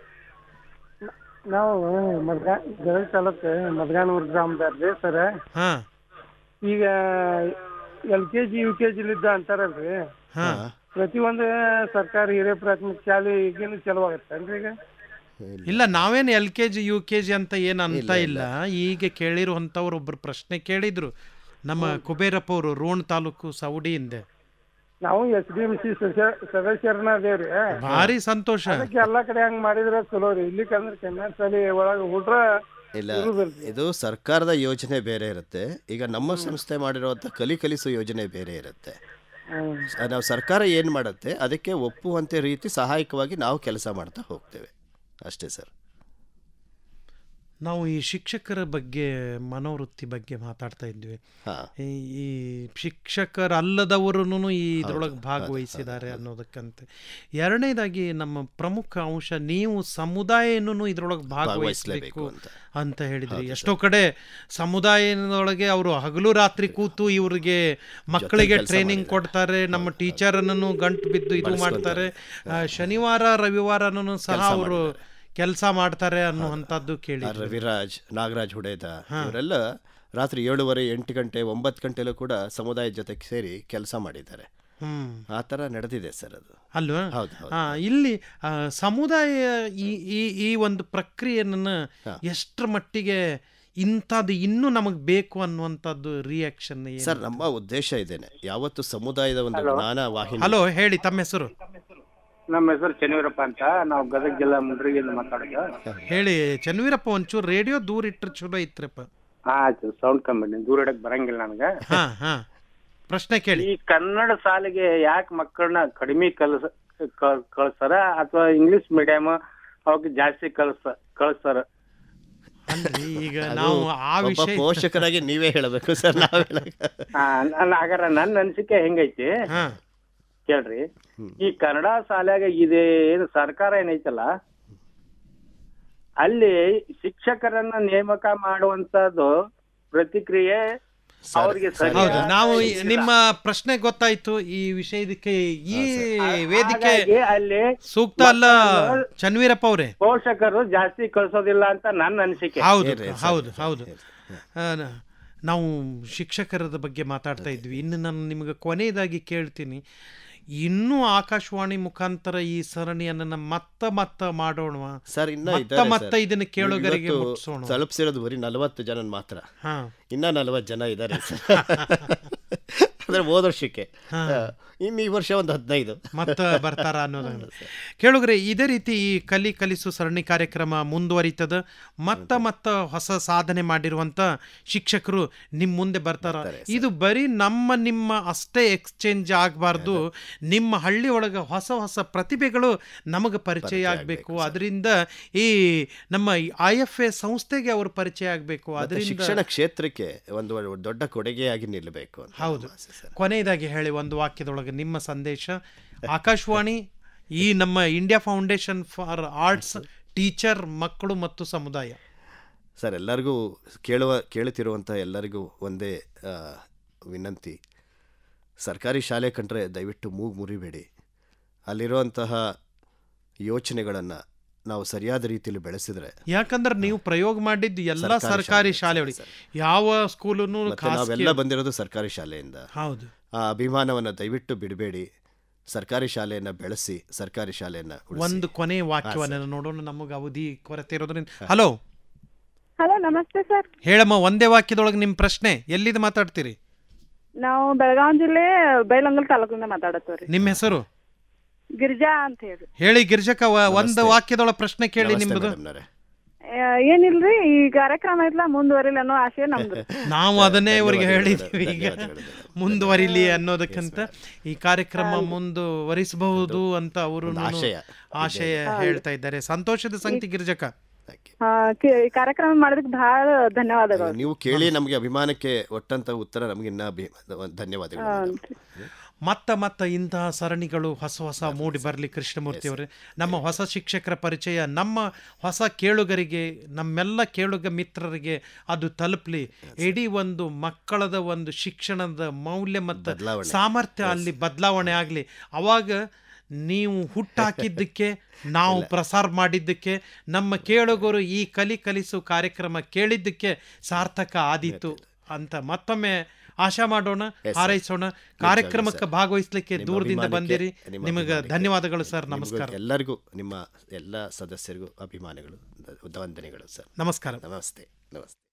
ನಾವು ಮದ್ಗಾ ಗದಗ ತಾಲೂಕು ಮದ್ಗಾನೂರು ಗ್ರಾಮದಾರ್ರಿ ಸರ್ ಹಾ ಈಗ L K G U K ಜಿಲಿದ್ದ ಅಂತಾರಲ್ರಿ ಹಾ ಪ್ರತಿಯೊಂದು ಸರ್ಕಾರಿ ಹಿರಿಯ ಪ್ರಾಥಮಿಕ ಶಾಲೆ ಈಗಿನ ಚಲೋ ಆಗತ್ತೇನ್ರಿ ಈಗ ಇಲ್ಲ ನಾವೇನು L K G U K G ಅಂತ ಏನು ಅಂತ ಇಲ್ಲ ಈಗ ಕೇಳಿರುವಂಥವ್ರು ಒಬ್ರು ಪ್ರಶ್ನೆ ಕೇಳಿದ್ರು ನಮ್ಮ ಕುಬೇರಪ್ಪ ಅವರು ರೋಣ ತಾಲೂಕು ಸೌಡಿಯಿಂದ ನಾವು ಎಸ್ ಡಿ ಎಂ ಸಿ ಸದಸ್ಯರನ್ನ ಅದೇವ್ರಿ ಭಾರಿ ಸಂತೋಷ ಅದಕ್ಕೆ ಎಲ್ಲಾ ಕಡೆ ಹಂಗ್ ಮಾಡಿದ್ರೆ ಚಲೋ ರೀ ಇಲ್ಲಿ ಕಂದ್ರೆ ಕನ್ನಡ ಶಾಲೆ ಒಳಗೆ ಹುಡ್ರ ಇಲ್ಲ ಇರುದಿಲ್ರಿ. ಇದು ಸರ್ಕಾರದ ಯೋಜನೆ ಬೇರೆ ಇರುತ್ತೆ ಈಗ ನಮ್ಮ ಸಂಸ್ಥೆ ಮಾಡಿರುವಂಥ ಕಲಿ ಕಲಿಸು ಯೋಜನೆ ಬೇರೆ ಇರುತ್ತೆ ಹ್ಮ್. ಸ- ನಾವು ಸರ್ಕಾರ ಏನು ಮಾಡುತ್ತೆ ಅದಕ್ಕೆ ಒಪ್ಪುವಂತೆ ರೀತಿ ಸಹಾಯಕವಾಗಿ ನಾವು ಕೆಲಸ ಮಾಡ್ತಾ ಹೋಗ್ತೇವೆ ಅಷ್ಟೇ ಸರ್ ನಾವು ಈ ಶಿಕ್ಷಕರ ಬಗ್ಗೆ ಮನೋವೃತ್ತಿ ಬಗ್ಗೆ ಮಾತಾಡ್ತಾ ಇದ್ವಿ ಹಾಂ ಈ ಈ ಶಿಕ್ಷಕರಲ್ಲದವರು ಈ ಇದ್ರೊಳಗೆ ಭಾಗವಹಿಸಿದ್ದಾರೆ ಅನ್ನೋದಕ್ಕಂತೆ ಎರಡನೇದಾಗಿ ನಮ್ಮ ಪ್ರಮುಖ ಅಂಶ ನೀವು ಸಮುದಾಯನೂ ಇದ್ರೊಳಗೆ ಭಾಗವಹಿಸಬೇಕು ಭಾಗವಹಿಸ್ಲೇಬೇಕು ಅಂತ. ಅಂತ ಹೇಳಿದ್ರಿ ಎಷ್ಟೋ ಕಡೆ ಸಮುದಾಯದೊಳಗೆ ಅವರು ಹಗಲು ರಾತ್ರಿ ಕೂತು ಇವ್ರಿಗೆ ಮಕ್ಕಳಿಗೆ ಕೆಲ್ಸ ಟ್ರೈನಿಂಗ್ ಕೊಡ್ತಾರೆ ನಮ್ಮ ಟೀಚರನ್ನು ಗಂಟು ಬಿದ್ದು ಇದು ಮಾಡ್ತಾರೆ ಆ, ಶನಿವಾರ ರವಿವಾರನೂ ಸಹ ಅವರು ಕೆಲಸ ಮಾಡ್ತಾರೆ ಅನ್ನುವಂಥದ್ದು ಕೇಳಿ ಆ ರವಿರಾಜ್ ನಾಗರಾಜ್ ಹುಡೇದ ಇವರೆಲ್ಲ ರಾತ್ರಿ ಏಳುವರೆ ಎಂಟು ಗಂಟೆ ಒಂಬತ್ತು ಗಂಟೆಲೂ ಕೂಡ ಸಮುದಾಯದ ಜೊತೆಗೆ ಸೇರಿ ಕೆಲಸ ಮಾಡಿದ್ದಾರೆ ಹ್ಮ್ ಆ ಥರ ನಡೆದಿದೆ ಸರ್ ಅದು ಅಲ್ವಾ ಹೌದು ಹೌದು ಆ, ಇಲ್ಲಿ ಆ, ಸಮುದಾಯ ಈ ಈ ಈ ಒಂದು ಪ್ರಕ್ರಿಯೆಯನ್ನು ಎಷ್ಟರ ಮಟ್ಟಿಗೆ ಇಂಥದ್ದು ಇನ್ನೂ ನಮಗೆ ಬೇಕು ಅನ್ನುವಂಥದ್ದು ರಿಯಾಕ್ಷನ್ ಸರ್ ನಮ್ಮ ಉದ್ದೇಶ ಇದೇನೆ ಯಾವತ್ತು ಸಮುದಾಯದ ಒಂದು ಜ್ಞಾನ ವಾಹಿನಿ ಹಲೋ ಹೇಳಿ ತಮ್ಮ ಹೆಸರು ನಮ್ಮ ಹೆಸರು ಚನ್ನವೀರಪ್ಪ ಅಂತ ನಾವು ಗದಗ ಜಿಲ್ಲಾ ಮುಂಡ್ರಿಗಿಂದ ಮಾತಾಡೋದು ಹೇಳಿ ಚನ್ವೀರಪ್ಪ ಒಂಚೂರು ರೇಡಿಯೋ ದೂರ ಇಟ್ಟರೆ ಚಲೋ ಇತ್ರಪ್ಪ ಆಯ್ತು ಸೌಂಡ್ ಕಮ್ಮಿ ದೂರ ಇಡಕ್ ಬರಂಗಿಲ್ಲ ನನಗೆ ಹಾ ಹಾ ಪ್ರಶ್ನೆ ಕೇಳಿ ಈ ಕನ್ನಡ ಶಾಲೆಗೆ ಯಾಕೆ ಮಕ್ಕಳನ್ನ ಕಡಿಮೆ ಕಲ್ಸ ಕ- ಕಳ್ಸ್ತಾರ ಅಥವಾ ಇಂಗ್ಲಿಷ್ ಮೀಡಿಯಂ ಅವಕ್ಕೆ ಜಾಸ್ತಿ ಕಳ್ಸ ಕಳಿಸ್ತಾರ ಅಲ್ರಿ ಈಗ ನಾವು ಆ ಒಬ್ಬ ವಿಷಯ ಪೋಷಕರಾಗಿ ನೀವೇ ಹೇಳಬೇಕು ಸರ್ ನಾವು ಹೇಳಕ್ಕೆ ಹಾಗಾರ ನನ್ನ ಅನಿಸಿಕೆ ಹೆಂಗೈತಿ ಹಾ ಕೇಳ್ರಿ ಈ ಕನ್ನಡ ಶಾಲ್ಯಾಗ ಇದೇನು ಸರ್ಕಾರ ಏನೈತಲ್ಲ ಅಲ್ಲಿ ಶಿಕ್ಷಕರನ್ನ ನೇಮಕ ಮಾಡುವಂತದ್ದು ಪ್ರತಿಕ್ರಿಯೆ ಅವ್ರಿಗೆ ಸರಿ ಹೌದು ನಾವು ಈ- ನಿಮ್ಮ ಪ್ರಶ್ನೆ ಗೊತ್ತಾಯ್ತು ಈ ವಿಷಯದಕ್ಕೆ ಈ ವೇದಿಕೆ ಹಾಗಾಗಿ ಅಲ್ಲಿ ಸೂಕ್ತ ಅಲ್ಲ ಚನ್ವೀರಪ್ಪ ಅವರೇ ಪೋಷಕರು ಜಾಸ್ತಿ ಕಳ್ಸೋದಿಲ್ಲ ಅಂತ ನನ್ನ ಅನಿಸಿಕೆ ಹೌದು ಇರ್ರಿ, ಸರ್, ಹೌದು ಇರ್ರಿ, ಹೌದು ಇರ್ರಿ. ಆ, ನ- ನಾವು ಶಿಕ್ಷಕರದ ಬಗ್ಗೆ ಮಾತಾಡ್ತಾ ಇದ್ವಿ ಇನ್ನು ನಾನು ನಿಮಗೆ ಕೊನೆಯದಾಗಿ ಕೇಳ್ತೀನಿ ಇನ್ನೂ ಆಕಾಶವಾಣಿ ಮುಖಾಂತರ ಈ ಸರಣಿಯನ್ನು ಮತ್ತ ಮತ್ತ ಮಾಡೋಣ ಸರ್ ಇನ್ನ ಮತ್ತ ಇದ್ದಾರೆ ಮತ್ತ ಸರ್. ಇದನ್ನ ಕೇಳುಗರಿಗೆ ಇವತ್ತು ಮುಟ್ಸೋಣ. ತಲುಪಿಸಿರೋದು ಬರೀ ನಲವತ್ತು ಜನ ಮಾತ್ರ ಹಾ ಇನ್ನ ನಲವತ್ತು ಜನ ಇದ್ದಾರೆ ಸರ್. ಅಂದ್ರೆ ಹೋದ ವರ್ಷಕ್ಕೆ ಇನ್ನು ಈ ವರ್ಷ ಒಂದು ಹದಿನೈದು ಮತ್ತ ಬರ್ತಾರ ಅನ್ನೋದನ್ನು ಕೇಳುಗ್ರೆ ಇದೇ ರೀತಿ ಈ ಕಲಿ ಕಲಿಸು ಸರಣಿ ಕಾರ್ಯಕ್ರಮ ಮುಂದುವರಿತದ ಮತ್ತ ಮತ್ತ ಹೊಸ ಸಾಧನೆ ಮಾಡಿರುವಂತ ಶಿಕ್ಷಕರು ನಿಮ್ಮ ಮುಂದೆ ಬರ್ತಾರ ಇದು ಬರೀ ನಮ್ಮ ನಿಮ್ಮ ಅಷ್ಟೇ ಎಕ್ಸ್ಚೇಂಜ್ ಆಗಬಾರ್ದು ನಿಮ್ಮ ಹಳ್ಳಿ ಒಳಗೆ ಹೊಸ ಹೊಸ ಪ್ರತಿಭೆಗಳು ನಮಗೆ ಪರಿಚಯ ಆಗಬೇಕು ಅದರಿಂದ ಈ ನಮ್ಮ ಐ ಎಫ್ ಎ ಸಂಸ್ಥೆಗೆ ಅವರು ಪರಿಚಯ ಆಗಬೇಕು ಮತ್ತೆ ಅದರಿಂದ ಶಿಕ್ಷಣ ಕ್ಷೇತ್ರಕ್ಕೆ ಒಂದು ದೊಡ್ಡ ಕೊಡುಗೆಯಾಗಿ ನಿಲ್ಲಬೇಕು ಅಂತ ಹೌದು ನಮ್ಮ ಆಸೆ ಸರ್. ಕೊನೆಯದಾಗಿ ಹೇಳಿ ಒಂದು ವಾಕ್ಯದೊಳಗೆ ನಿಮ್ಮ ಸಂದೇಶ ಆಕಾಶವಾಣಿ ಈ ನಮ್ಮ India foundation for arts teacher ಮಕ್ಕಳು ಮತ್ತು ಸಮುದಾಯ ಸರ್ ಎಲ್ಲರಿಗೂ ಕೇಳುವ ಕೇಳುತ್ತಿರುವಂಥ ಎಲ್ಲರಿಗೂ ಒಂದೇ ಆ, ವಿನಂತಿ ಸರ್ಕಾರಿ ಶಾಲೆ ಕಂಡ್ರೆ ದಯವಿಟ್ಟು ಮೂಗು ಮುರಿಬೇಡಿ ಅಲ್ಲಿರುವಂತಹ ಯೋಚನೆಗಳನ್ನು ನಾವು ಸರಿಯಾದ ರೀತಿಯಲ್ಲಿ ಬೆಳೆಸಿದ್ರೆ ಯಾಕಂದ್ರೆ ನೀವು ಪ್ರಯೋಗ ಮಾಡಿದ್ದು ಎಲ್ಲ ಸರ್ಕಾರಿ ಸರ್ಕಾರಿ ಶಾಲೆ, ಶಾಲೆ ಯಾವ ಸ್ಕೂಲೂ ಮತ್ತೆ ನಾವೆಲ್ಲ ಬಂದಿರೋದು ಸರ್ಕಾರಿ ಶಾಲೆಯಿಂದ ಹೌದು ಆ ಅಭಿಮಾನವನ್ನು ದಯವಿಟ್ಟು ಬಿಡಬೇಡಿ ಸರ್ಕಾರಿ ಶಾಲೆಯನ್ನು ಬೆಳೆಸಿ ಸರ್ಕಾರಿ ಶಾಲೆಯನ್ನು ಉಳಿಸಿ. ಒಂದು ಕೊನೆ ವಾಕ್ಯವನ್ನ ನೋಡೋಣ ನಮಗೆ ಅವಧಿ ಕೊರತೆ ಇರೋದ್ರಿಂದ ಹಲೋ ಹಲೋ ನಮಸ್ತೆ ಸರ್ ಹೇಳಮ್ಮ ಒಂದೇ ವಾಕ್ಯದೊಳಗೆ ನಿಮ್ಮ ಪ್ರಶ್ನೆ ಎಲ್ಲಿದ್ದು ಮಾತಾಡ್ತೀರಿ ನಾವು ಬೆಳಗಾವಿ ಜಿಲ್ಲೆ ಬೈಲಂಗಲ್ ತಾಲೂಕಿಂದ ಮಾತಾಡತ್ತವ್ರಿ ನಿಮ್ಮ ಹೆಸರು ಗಿರಿಜಾ ಅಂತ ಹೇಳಿ ಹೇಳಿ ಗಿರ್ಜಕ ವ- ಒಂದು ವಾಕ್ಯದೊಳಗೆ ಪ್ರಶ್ನೆ ಕೇಳಿ ನಮಸ್ತೆ ನಿಮ್ಮದು ಮೇಡಮ್ನವರೇ. ಆ, ಏನಿಲ್ರಿ ಈ ಕಾರ್ಯಕ್ರಮ ಐತ್ಲಾ ಮುಂದುವರಿಲ್ಲ ಅನ್ನೋ ಆಶೆ ನಮ್ದು ನಾವು ಅದನ್ನೇ ಇವರಿಗೆ ಧನ್ಯವಾದಗಳು, ಹೇಳಿದ್ದೀವಿ ಈಗ ಧನ್ಯವಾದಗಳು, ಧನ್ಯವಾದಗಳು. ಮುಂದುವರಿಲಿ ಅನ್ನೋದಕ್ಕಿಂತ ಈ ಕಾರ್ಯಕ್ರಮ ಮುಂದುವರಿಸಬಹುದು ಅಂತ ಅವರು ಒಂದು ಆಶಯ ಆಶಯ ಹೇಳ್ತಾ ಇದ್ದಾರೆ ಸಂತೋಷದ ಸಂಗತಿ ಗಿರ್ಜಕ Okay. ಆ, ಕಿ- ಈ ಕಾರ್ಯಕ್ರಮ ಮಾಡೋದಕ್ಕೆ ಬಹಳ ಧನ್ಯವಾದಗಳು ನೀವು ಕೇಳಿ ನಮಗೆ ಅಭಿಮಾನಕ್ಕೆ ಒಟ್ಟಂತ ಉತ್ತರ ನಮಗೆ ಇನ್ನ ಅಭಿ- ಧನ್ಯವಾದಗಳು ಮೇಡಮ್. ಮತ್ತ ಮತ್ತ ಇಂತಹ ಸರಣಿಗಳು ಹೊಸ ಹೊಸ ಮೂಡಿ ಬರಲಿ ಕೃಷ್ಣಮೂರ್ತಿ ಅವರೇ ನಮ್ಮ ಹೊಸ ಶಿಕ್ಷಕರ ಪರಿಚಯ ನಮ್ಮ ಹೊಸ ಕೇಳುಗರಿಗೆ ನಮ್ಮೆಲ್ಲ ಕೇಳುಗ ಮಿತ್ರರಿಗೆ ಅದು ತಲುಪಲಿ ಇಡೀ ಒಂದು ಮಕ್ಕಳದ ಒಂದು ಶಿಕ್ಷಣದ ಮೌಲ್ಯ ಮತ್ತು ಬದಲಾವಣೆ. ಸಾಮರ್ಥ್ಯ ಅಲ್ಲಿ ಬದಲಾವಣೆ ಆಗಲಿ ಅವಾಗ ನೀವು ಹುಟ್ಟಾಕಿದ್ದಕ್ಕೆ ನಾವು ಪ್ರಸಾರ ಮಾಡಿದ್ದಕ್ಕೆ ನಮ್ಮ ಕೇಳುಗರು ಈ ಕಲಿ ಕಲಿಸು ಕಾರ್ಯಕ್ರಮ ಕೇಳಿದ್ದಕ್ಕೆ ಸಾರ್ಥಕ ಆದೀತು ಅಂತ ಮತ್ತೊಮ್ಮೆ ಆಶಾ ಮಾಡೋಣ ಹಾರೈಸೋಣ ಕಾರ್ಯಕ್ರಮಕ್ಕೆ ಭಾಗವಹಿಸ್ಲಿಕ್ಕೆ ನಿಮ್ಮ ದೂರದಿಂದ ಅಭಿಮಾನಕ್ಕೆ- ಬಂದಿರಿ ನಿಮ್ಮ ನಿಮಗೆ ಅಭಿಮಾನಕ್ಕೆ- ಧನ್ಯವಾದಗಳು ಸರ್ ನಿಮಗೂ ನಮಸ್ಕಾರ ಎಲ್ಲರಿಗೂ ನಿಮ್ಮ ಎಲ್ಲ ಸದಸ್ಯರಿಗೂ ಅಭಿಮಾನಿಗಳು ವಂದನೆಗಳು ಸರ್ ನಮಸ್ಕಾರ ನಮಸ್ತೆ ನಮಸ್ತೆ